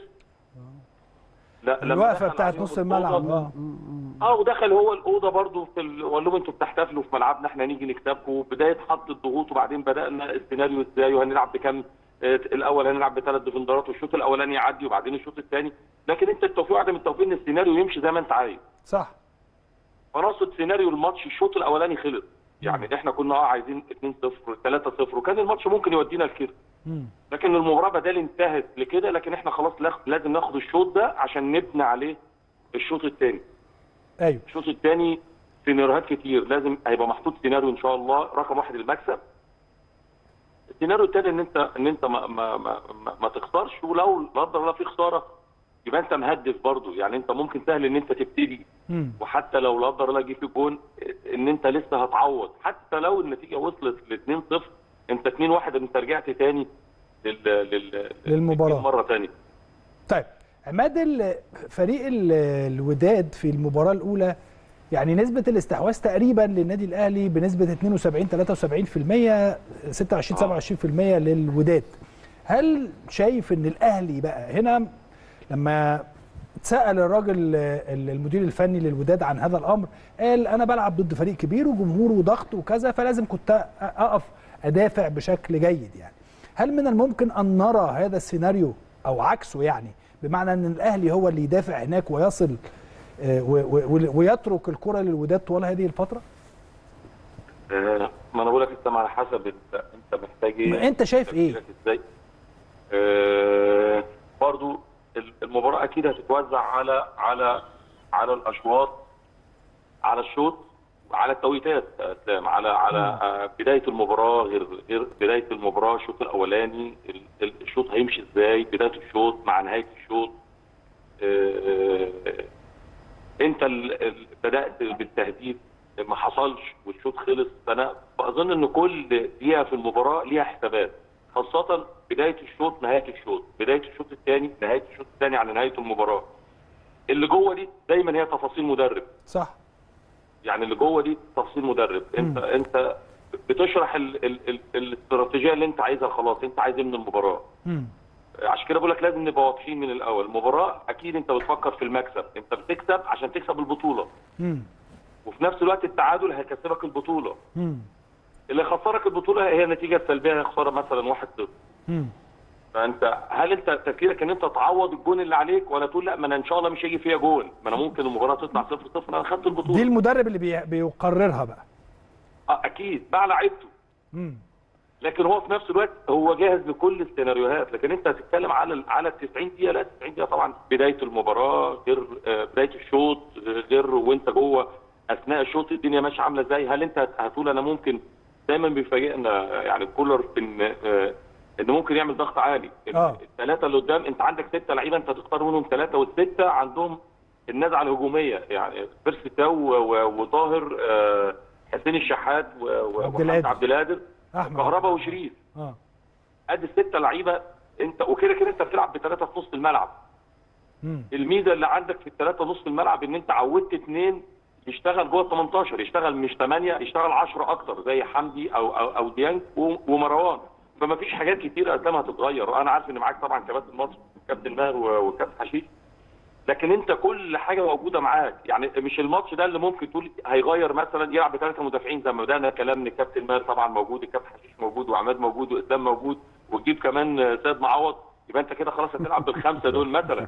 [SPEAKER 4] لا لما
[SPEAKER 1] الوقفه
[SPEAKER 4] دخل
[SPEAKER 1] بتاعت
[SPEAKER 4] عليهم
[SPEAKER 1] نص
[SPEAKER 4] الأوضة-
[SPEAKER 1] الملعب اه
[SPEAKER 4] اه ودخل هو الاوضه برضو في ال... وقال لهم انتوا بتحتفلوا في ملعبنا احنا هنيجي نكسبكم بدايه حط الضغوط وبعدين بدانا السيناريو ازاي وهنلعب بكام آه، الاول هنلعب بثلاث ديفندرات والشوط الاولاني يعدي وبعدين الشوط الثاني لكن انت التوفيق وعدم التوفيق ان السيناريو يمشي زي ما انت عايز
[SPEAKER 1] صح
[SPEAKER 4] فانا اقصد سيناريو الماتش الشوط الاولاني خلص يعني احنا كنا اه عايزين 2-0 3-0 وكان الماتش ممكن يودينا لكده
[SPEAKER 1] مم.
[SPEAKER 4] لكن المباراه بدل انتهت لكده لكن احنا خلاص لا- لازم ناخد الشوط ده عشان نبني عليه الشوط الثاني
[SPEAKER 1] ايوه
[SPEAKER 4] الشوط الثاني سيناريوهات كتير لازم هيبقى محطوط سيناريو ان شاء الله رقم واحد المكسب السيناريو الثاني ان انت ان انت ما ما ما, ما, ما تخسرش ولو لا قدر الله في خساره يبقى انت مهدف برضو يعني انت ممكن سهل ان انت تبتدي
[SPEAKER 1] مم.
[SPEAKER 4] وحتى لو لا قدر الله جه في جون ان انت لسه هتعوض حتى لو النتيجه وصلت ل 2-0 انت 2-1 انت رجعت تاني لل لل
[SPEAKER 1] للمباراة.
[SPEAKER 4] مره ثانيه
[SPEAKER 1] طيب عماد ال- فريق ال- الوداد في المباراه الاولى يعني نسبه الاستحواذ تقريبا للنادي الاهلي بنسبه 72 73% 26 27% للوداد هل شايف ان الاهلي بقى هنا لما اتسال الراجل آه، المدير الفني للوداد عن هذا الامر قال انا بلعب ضد فريق كبير وجمهور وضغط وكذا فلازم كنت اقف ادافع بشكل جيد يعني هل من الممكن ان نرى هذا السيناريو او عكسه يعني بمعنى ان الاهلي هو اللي يدافع هناك ويصل آه، و- و- ويترك الكره للوداد طوال هذه الفتره
[SPEAKER 4] آه، ما انا بقول لك انت على حسب انت انت محتاج ايه
[SPEAKER 1] انت شايف ايه
[SPEAKER 4] تفكيرك ازاي آه، برضو المباراه اكيد هتتوزع على على على الاشواط على الشوط على التوقيتات يا اسلام على على آه، بدايه المباراه غير غير بدايه المباراه الشوط الاولاني ال- ال- الشوط هيمشي ازاي بدايه الشوط مع نهايه الشوط آه، انت ال- ال- بدات بالتهديد ما حصلش والشوط خلص فانا بظن ان كل دقيقه في المباراه ليها حسابات خاصه بدايه الشوط نهايه الشوط بدايه الشوط الثاني نهايه الشوط الثاني على نهايه المباراه اللي جوه دي دايما هي تفاصيل مدرب
[SPEAKER 1] صح
[SPEAKER 4] يعني اللي جوه دي تفاصيل مدرب انت انت بتشرح ال ال ال الاستراتيجيه اللي انت عايزها خلاص انت عايز ايه من المباراه
[SPEAKER 1] مم.
[SPEAKER 4] عشان كده بقول لك لازم نبقى واضحين من الاول المباراه اكيد انت بتفكر في المكسب انت بتكسب عشان تكسب البطوله
[SPEAKER 1] مم.
[SPEAKER 4] وفي نفس الوقت التعادل هيكسبك البطوله
[SPEAKER 1] مم.
[SPEAKER 4] اللي خسرك البطوله هي النتيجه السلبيه هي خساره مثلا 1-0
[SPEAKER 1] مم.
[SPEAKER 4] فانت هل انت تفكيرك ان انت تعوض الجون اللي عليك ولا تقول لا ما انا ان شاء الله مش هيجي فيها جون ما انا ممكن المباراه تطلع 0-0 انا خدت البطوله
[SPEAKER 1] دي المدرب اللي بي- بيقررها بقى
[SPEAKER 4] آه، اكيد مع لعيبته
[SPEAKER 1] مم.
[SPEAKER 4] لكن هو في نفس الوقت هو جاهز لكل السيناريوهات لكن انت هتتكلم على على ال 90 دقيقه لا 90 دقيقه طبعا بدايه المباراه غير آه، بدايه الشوط آه، غير وانت جوه اثناء الشوط الدنيا ماشيه عامله ازاي هل انت هت- هتقول انا ممكن دايما بيفاجئنا يعني كولر ان آه، ان ممكن يعمل ضغط عالي
[SPEAKER 1] آه.
[SPEAKER 4] الثلاثه اللي قدام انت عندك سته لعيبه انت هتختار منهم ثلاثه والسته عندهم النزعه الهجوميه يعني بيرسي تاو و- و- وطاهر آه، حسين الشحات و- و-
[SPEAKER 1] عبد
[SPEAKER 4] وحمد
[SPEAKER 1] القادر.
[SPEAKER 4] عبد القادر
[SPEAKER 1] احمد
[SPEAKER 4] كهربا وشريف
[SPEAKER 1] اه
[SPEAKER 4] ادي السته لعيبه انت وكده كده انت بتلعب بثلاثه في نص الملعب
[SPEAKER 1] مم.
[SPEAKER 4] الميزه اللي عندك في الثلاثه نص الملعب ان انت عودت اثنين يشتغل جوه ال 18 يشتغل مش 8 يشتغل 10 اكتر زي حمدي او او, أو ديانج و- ومروان فما فيش حاجات كتير اسلام هتتغير وانا عارف ان معاك طبعا كباتن مصر كابتن ماهر و- وكابتن حشيش لكن انت كل حاجه موجوده معاك يعني مش الماتش ده اللي ممكن تقول هيغير مثلا يلعب بثلاثه مدافعين زي ما بدانا كلامنا كابتن ماهر طبعا موجود الكابتن حشيش موجود وعماد موجود واسلام موجود وتجيب كمان سيد معوض يبقى انت كده خلاص هتلعب بالخمسه دول مثلا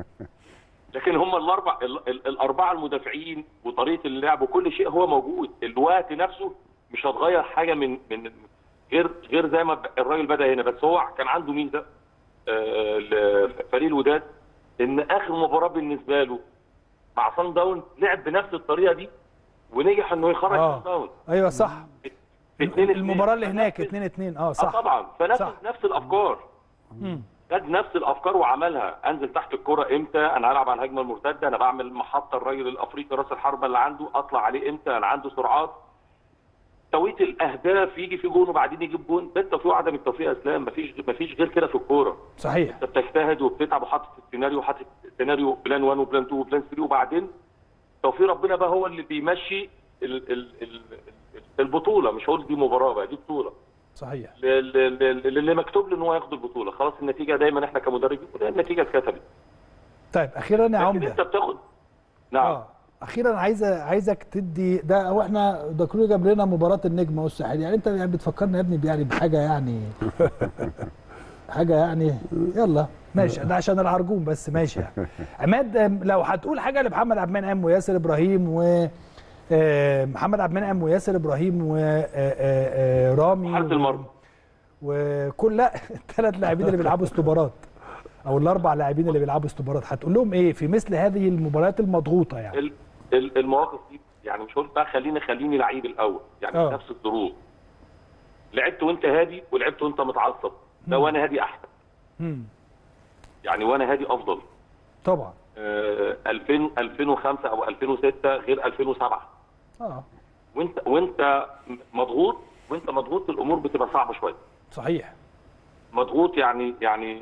[SPEAKER 4] لكن هم الاربع ال- ال- الاربعه المدافعين وطريقه اللعب وكل شيء هو موجود الوقت نفسه مش هتغير حاجه من من غير غير زي ما الراجل بدا هنا بس هو كان عنده ميزه آه، لفريق الوداد ان اخر مباراه بالنسبه له مع صن داون لعب بنفس الطريقه دي ونجح انه يخرج
[SPEAKER 1] آه.
[SPEAKER 4] صن داون
[SPEAKER 1] ايوه صح
[SPEAKER 4] في اتنين-
[SPEAKER 1] المباراه اللي هناك
[SPEAKER 4] فنفذ-
[SPEAKER 1] 2 2 اه
[SPEAKER 4] اه
[SPEAKER 1] صح
[SPEAKER 4] طبعا فنفذ
[SPEAKER 1] صح.
[SPEAKER 4] نفس الافكار
[SPEAKER 1] مم.
[SPEAKER 4] خد نفس الافكار وعملها انزل تحت الكره امتى انا هلعب على الهجمه المرتده انا بعمل محطه الراجل الافريقي راس الحربه اللي عنده اطلع عليه امتى انا عنده سرعات توقيت الاهداف يجي في جون وبعدين يجيب جون ده التوفيق وعدم التوفيق يا اسلام مفيش مفيش غير كده في الكوره
[SPEAKER 1] صحيح
[SPEAKER 4] انت بتجتهد وبتتعب وحاطط السيناريو حاطط سيناريو بلان 1 وبلان 2 وبلان 3 وبعدين توفيق ربنا بقى هو اللي بيمشي ال ال ال البطوله مش هقول دي مباراه بقى دي بطوله
[SPEAKER 1] صحيح
[SPEAKER 4] ل- ل- ل- اللي مكتوب له ان هو ياخد البطوله خلاص النتيجه دايما احنا كمدربين كلنا النتيجه اتكتبت
[SPEAKER 1] طيب اخيرا يا
[SPEAKER 4] لكن
[SPEAKER 1] عمده
[SPEAKER 4] انت بتاخد نعم
[SPEAKER 1] اه اخيرا عايز عايزك تدي ده هو احنا دكتور جاب لنا مباراه النجم والساحل يعني انت يعني بتفكرنا يا ابني يعني بحاجه يعني حاجه يعني يلا ماشي ده عشان العرجون بس ماشي يعني عماد أم، لو هتقول حاجه لمحمد عبد المنعم وياسر ابراهيم و آه، محمد عبد المنعم وياسر ابراهيم ورامي
[SPEAKER 4] حارس المرمى
[SPEAKER 1] وكل لا الثلاث لاعبين اللي بيلعبوا استوبرات او الاربع لاعبين اللي بيلعبوا استوبرات هتقول لهم ايه في مثل هذه المباريات المضغوطه يعني
[SPEAKER 4] ال- ال- المواقف دي يعني مش هقول بقى خليني خليني لعيب الاول يعني
[SPEAKER 1] آه.
[SPEAKER 4] نفس الظروف لعبت وانت هادي ولعبت وانت متعصب ده وانا هادي احسن
[SPEAKER 1] مم.
[SPEAKER 4] يعني وانا هادي افضل
[SPEAKER 1] طبعا
[SPEAKER 4] آه 2000 2005 او 2006 غير 2007
[SPEAKER 1] اه
[SPEAKER 4] وانت وانت مضغوط وانت مضغوط الامور بتبقى صعبه شويه
[SPEAKER 1] صحيح
[SPEAKER 4] مضغوط يعني يعني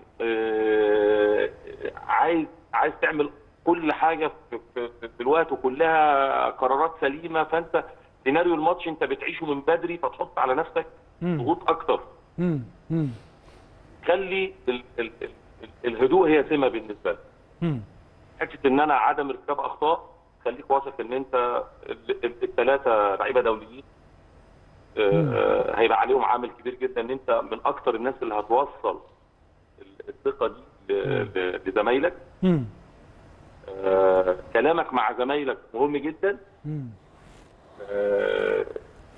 [SPEAKER 4] آه عايز عايز تعمل كل حاجه في, في, في الوقت وكلها قرارات سليمه فانت سيناريو الماتش انت بتعيشه من بدري فتحط على نفسك
[SPEAKER 1] مم.
[SPEAKER 4] ضغوط اكتر
[SPEAKER 1] مم. مم.
[SPEAKER 4] خلي ال ال ال الهدوء هي سمه بالنسبه لك
[SPEAKER 1] مم.
[SPEAKER 4] حته ان انا عدم ارتكاب اخطاء خليك واثق ان انت الثلاثه لعيبه دوليين آه، هيبقى عليهم عامل كبير جدا ان انت من اكتر الناس اللي هتوصل الثقه دي ل- ل- لزمايلك
[SPEAKER 1] مم.
[SPEAKER 4] آه، كلامك مع زمايلك مهم جدا
[SPEAKER 1] مم.
[SPEAKER 4] آه،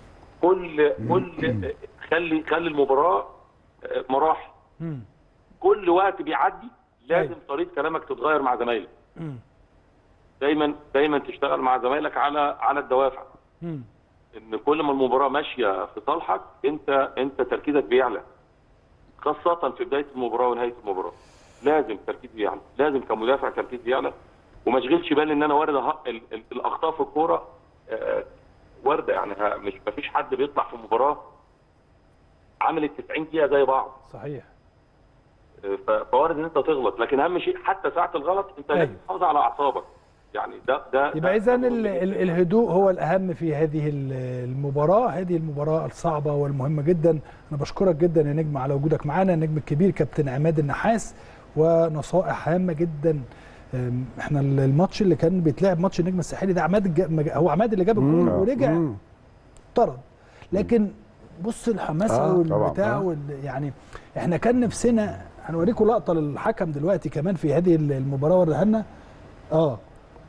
[SPEAKER 4] كل كل خلي خلي المباراه آه، مراحل
[SPEAKER 1] مم.
[SPEAKER 4] كل وقت بيعدي لازم
[SPEAKER 1] أيوة.
[SPEAKER 4] طريقه كلامك تتغير مع زمايلك
[SPEAKER 1] مم.
[SPEAKER 4] دايما دايما تشتغل مع زمايلك على على الدوافع
[SPEAKER 1] مم.
[SPEAKER 4] ان كل ما المباراه ماشيه في صالحك انت انت تركيزك بيعلى خاصه في بدايه المباراه ونهايه المباراه لازم تركيز بيعلى لازم كمدافع تركيز بيعلى وما اشغلش بالي ان انا وارد أه- ال- ال- الاخطاء في الكوره آه، وارده يعني ها- مش ما فيش حد بيطلع في مباراه عامل ال 90 دقيقه زي بعض
[SPEAKER 1] صحيح
[SPEAKER 4] آه، ف- فوارد ان انت تغلط لكن اهم شيء حتى ساعه الغلط انت لازم
[SPEAKER 1] أيوة.
[SPEAKER 4] تحافظ على اعصابك يعني ده ده
[SPEAKER 1] يبقى
[SPEAKER 4] ده-
[SPEAKER 1] اذا
[SPEAKER 4] ده مهم جداً.
[SPEAKER 1] الهدوء هو الاهم في هذه ال- المباراه هذه المباراه الصعبه والمهمه جدا انا بشكرك جدا يا نجم على وجودك معانا النجم الكبير كابتن عماد النحاس ونصائح هامه جدا أم، احنا الماتش اللي كان بيتلعب ماتش النجم الساحلي ده عماد الج- هو عماد اللي جاب الجول ورجع
[SPEAKER 2] مم.
[SPEAKER 1] طرد لكن بص الحماس
[SPEAKER 2] آه،
[SPEAKER 1] والبتاع
[SPEAKER 3] طبعاً.
[SPEAKER 1] وال يعني احنا كان نفسنا هنوريكم لقطه للحكم دلوقتي كمان في هذه المباراه وريها لنا اه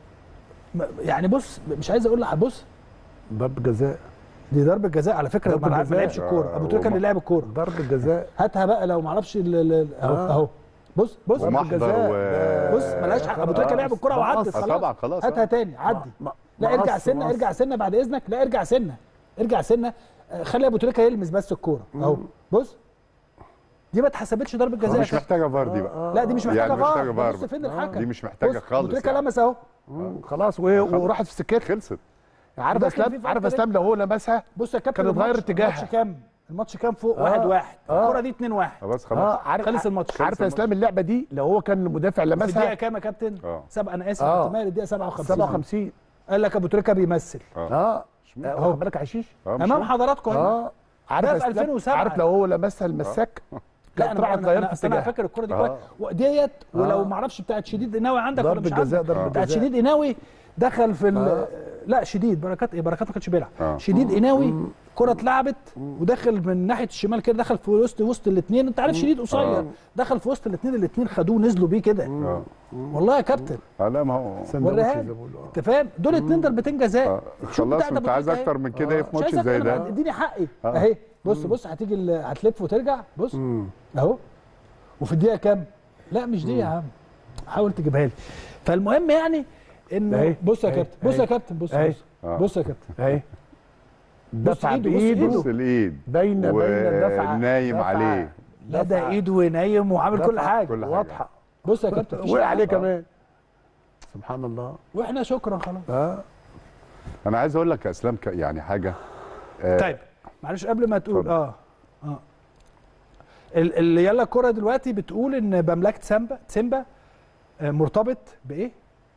[SPEAKER 1] م- يعني بص مش عايز اقول لك بص
[SPEAKER 2] ضرب جزاء
[SPEAKER 1] دي ضربه جزاء على فكره
[SPEAKER 2] ضربة
[SPEAKER 1] ما ما
[SPEAKER 2] جزاء.
[SPEAKER 1] لعبش الكوره
[SPEAKER 3] آه،
[SPEAKER 1] ابو تريكه
[SPEAKER 3] وما-
[SPEAKER 1] اللي لعب الكوره
[SPEAKER 2] ضرب جزاء
[SPEAKER 1] هاتها بقى لو ما اعرفش ال- ال- اهو
[SPEAKER 2] آه.
[SPEAKER 1] اهو بص بص
[SPEAKER 3] ومحضر
[SPEAKER 2] جزاء.
[SPEAKER 3] و...
[SPEAKER 1] بص ملهاش حق ابو تريكه لعب الكوره وعدت
[SPEAKER 2] مقص.
[SPEAKER 3] آه،
[SPEAKER 1] خلاص
[SPEAKER 3] طبعا خلاص
[SPEAKER 1] هاتها
[SPEAKER 3] آه.
[SPEAKER 1] تاني عدي
[SPEAKER 2] ما-
[SPEAKER 1] لا ارجع
[SPEAKER 2] مقص-
[SPEAKER 1] سنه
[SPEAKER 2] مقص.
[SPEAKER 1] ارجع سنه بعد اذنك لا ارجع سنه ارجع سنه آه، خلي ابو تريكه يلمس بس الكوره اهو بص دي ما اتحسبتش ضربه جزاء
[SPEAKER 3] مش محتاجه فار دي بقى
[SPEAKER 1] لا دي مش محتاجه
[SPEAKER 3] يعني مش محتاجة
[SPEAKER 1] فار
[SPEAKER 3] فار.
[SPEAKER 1] بص فين الحكم
[SPEAKER 3] دي مش محتاجة
[SPEAKER 1] بص،
[SPEAKER 3] خالص
[SPEAKER 1] ابو تريكه
[SPEAKER 3] يعني.
[SPEAKER 1] لمس اهو
[SPEAKER 2] مم، خلاص و- وراحت في سكتها
[SPEAKER 3] خلصت
[SPEAKER 2] عارف
[SPEAKER 1] وده
[SPEAKER 2] يا
[SPEAKER 1] كان
[SPEAKER 2] اسلام
[SPEAKER 1] في
[SPEAKER 2] عارف يا
[SPEAKER 1] فرق
[SPEAKER 2] اسلام لو هو لمسها
[SPEAKER 1] بص يا كابتن
[SPEAKER 2] كان اتغير
[SPEAKER 1] الماتش-
[SPEAKER 2] اتجاهها.
[SPEAKER 1] الماتش كام الماتش كام فوق
[SPEAKER 2] آه.
[SPEAKER 1] واحد واحد
[SPEAKER 2] آه.
[SPEAKER 1] الكوره دي 2 1
[SPEAKER 3] خلاص
[SPEAKER 2] اه
[SPEAKER 3] خلاص
[SPEAKER 2] عارف
[SPEAKER 1] خلص الماتش.
[SPEAKER 2] عارف يا اسلام اللعبه دي لو هو كان المدافع
[SPEAKER 1] في الدقيقه
[SPEAKER 2] لمسها
[SPEAKER 1] كام يا كابتن؟
[SPEAKER 3] آه.
[SPEAKER 1] سبعة انا اسف
[SPEAKER 2] آه.
[SPEAKER 1] كنت مالي الدقيقه 57
[SPEAKER 2] 57
[SPEAKER 1] قال لك ابو تريكه بيمثل
[SPEAKER 2] اه
[SPEAKER 3] ممكن.
[SPEAKER 2] آه، واخد بالك يا حشيش
[SPEAKER 3] آه، مش
[SPEAKER 1] امام
[SPEAKER 3] ممكن.
[SPEAKER 1] حضراتكم هنا
[SPEAKER 2] اه عارف
[SPEAKER 1] ده
[SPEAKER 2] يا
[SPEAKER 1] في
[SPEAKER 2] اسلام
[SPEAKER 1] 2007.
[SPEAKER 2] عارف لو هو لمسها المساك كان
[SPEAKER 1] لا
[SPEAKER 2] كانت
[SPEAKER 1] انا
[SPEAKER 2] راحت
[SPEAKER 1] انا
[SPEAKER 2] غيرت
[SPEAKER 1] انا, أصل أنا
[SPEAKER 2] اتجاه
[SPEAKER 1] فاكر الكره دي
[SPEAKER 3] آه.
[SPEAKER 1] كويس وديت ولو
[SPEAKER 2] آه.
[SPEAKER 1] ما اعرفش بتاعت شديد قناوي عندك ولا
[SPEAKER 2] ضربة
[SPEAKER 1] مش عندك
[SPEAKER 2] جزاء، ضربة
[SPEAKER 1] بتاعت
[SPEAKER 2] جزاء.
[SPEAKER 1] شديد قناوي دخل في ال...
[SPEAKER 2] آه.
[SPEAKER 1] لا شديد بركات ايه بركات ما كانش بيلعب
[SPEAKER 3] آه.
[SPEAKER 1] شديد قناوي كره اتلعبت ودخل من ناحيه الشمال كده دخل في وسط وسط الاثنين انت عارف شديد قصير
[SPEAKER 3] آه.
[SPEAKER 1] دخل في وسط الاثنين الاثنين خدوه نزلوا بيه كده
[SPEAKER 3] اه
[SPEAKER 1] والله يا كابتن
[SPEAKER 3] آه، لا ما هو
[SPEAKER 2] سندوتش
[SPEAKER 1] وريها
[SPEAKER 2] زي
[SPEAKER 1] لي.
[SPEAKER 2] ما بيقولوا.
[SPEAKER 1] انت فاهم دول اتنين ضربتين جزاء
[SPEAKER 3] آه.
[SPEAKER 1] شوف
[SPEAKER 3] خلاص
[SPEAKER 1] بتاع ده
[SPEAKER 3] انت عايز
[SPEAKER 1] بوتيكا
[SPEAKER 3] اكتر
[SPEAKER 1] اهي.
[SPEAKER 3] من كده ايه في
[SPEAKER 1] مش
[SPEAKER 3] ماتش
[SPEAKER 1] عايز
[SPEAKER 3] زي
[SPEAKER 1] أكتر،
[SPEAKER 3] ده
[SPEAKER 1] اديني حقي
[SPEAKER 3] آه.
[SPEAKER 1] اهي بص بص هتيجي ال- هتلف وترجع بص
[SPEAKER 2] مم.
[SPEAKER 1] اهو وفي الدقيقه كام لا مش دي يا عم حاول تجيبها لي فالمهم يعني انه
[SPEAKER 2] أهي.
[SPEAKER 1] بص يا
[SPEAKER 2] أهي.
[SPEAKER 1] كابتن بص يا
[SPEAKER 2] أهي.
[SPEAKER 1] كابتن بص
[SPEAKER 2] أهي.
[SPEAKER 1] بص
[SPEAKER 3] آه.
[SPEAKER 1] بص يا كابتن
[SPEAKER 2] اهي
[SPEAKER 1] بص
[SPEAKER 2] دفع
[SPEAKER 1] إيده، بص
[SPEAKER 2] بايده
[SPEAKER 1] إيده.
[SPEAKER 3] بص الايد
[SPEAKER 2] باينه باينه دفع
[SPEAKER 3] ونايم
[SPEAKER 2] دفع-
[SPEAKER 3] عليه
[SPEAKER 1] لا ده
[SPEAKER 2] دفع-
[SPEAKER 1] ايده ونايم وعامل كل
[SPEAKER 2] دفع
[SPEAKER 1] حاجه
[SPEAKER 3] كل حاجة.
[SPEAKER 2] واضحه
[SPEAKER 1] بص يا كابتن مفيش
[SPEAKER 2] وقع عليه
[SPEAKER 1] حاجة.
[SPEAKER 2] كمان سبحان الله
[SPEAKER 1] واحنا شكرا خلاص
[SPEAKER 2] اه
[SPEAKER 3] انا عايز اقول لك يا اسلام ك- يعني حاجه آه،
[SPEAKER 1] طيب معلش قبل ما تقول
[SPEAKER 3] اتفضل.
[SPEAKER 1] اه اه ال- اللي يلا الكرة دلوقتي بتقول ان بملكة سامبا سيمبا آه، مرتبط بايه؟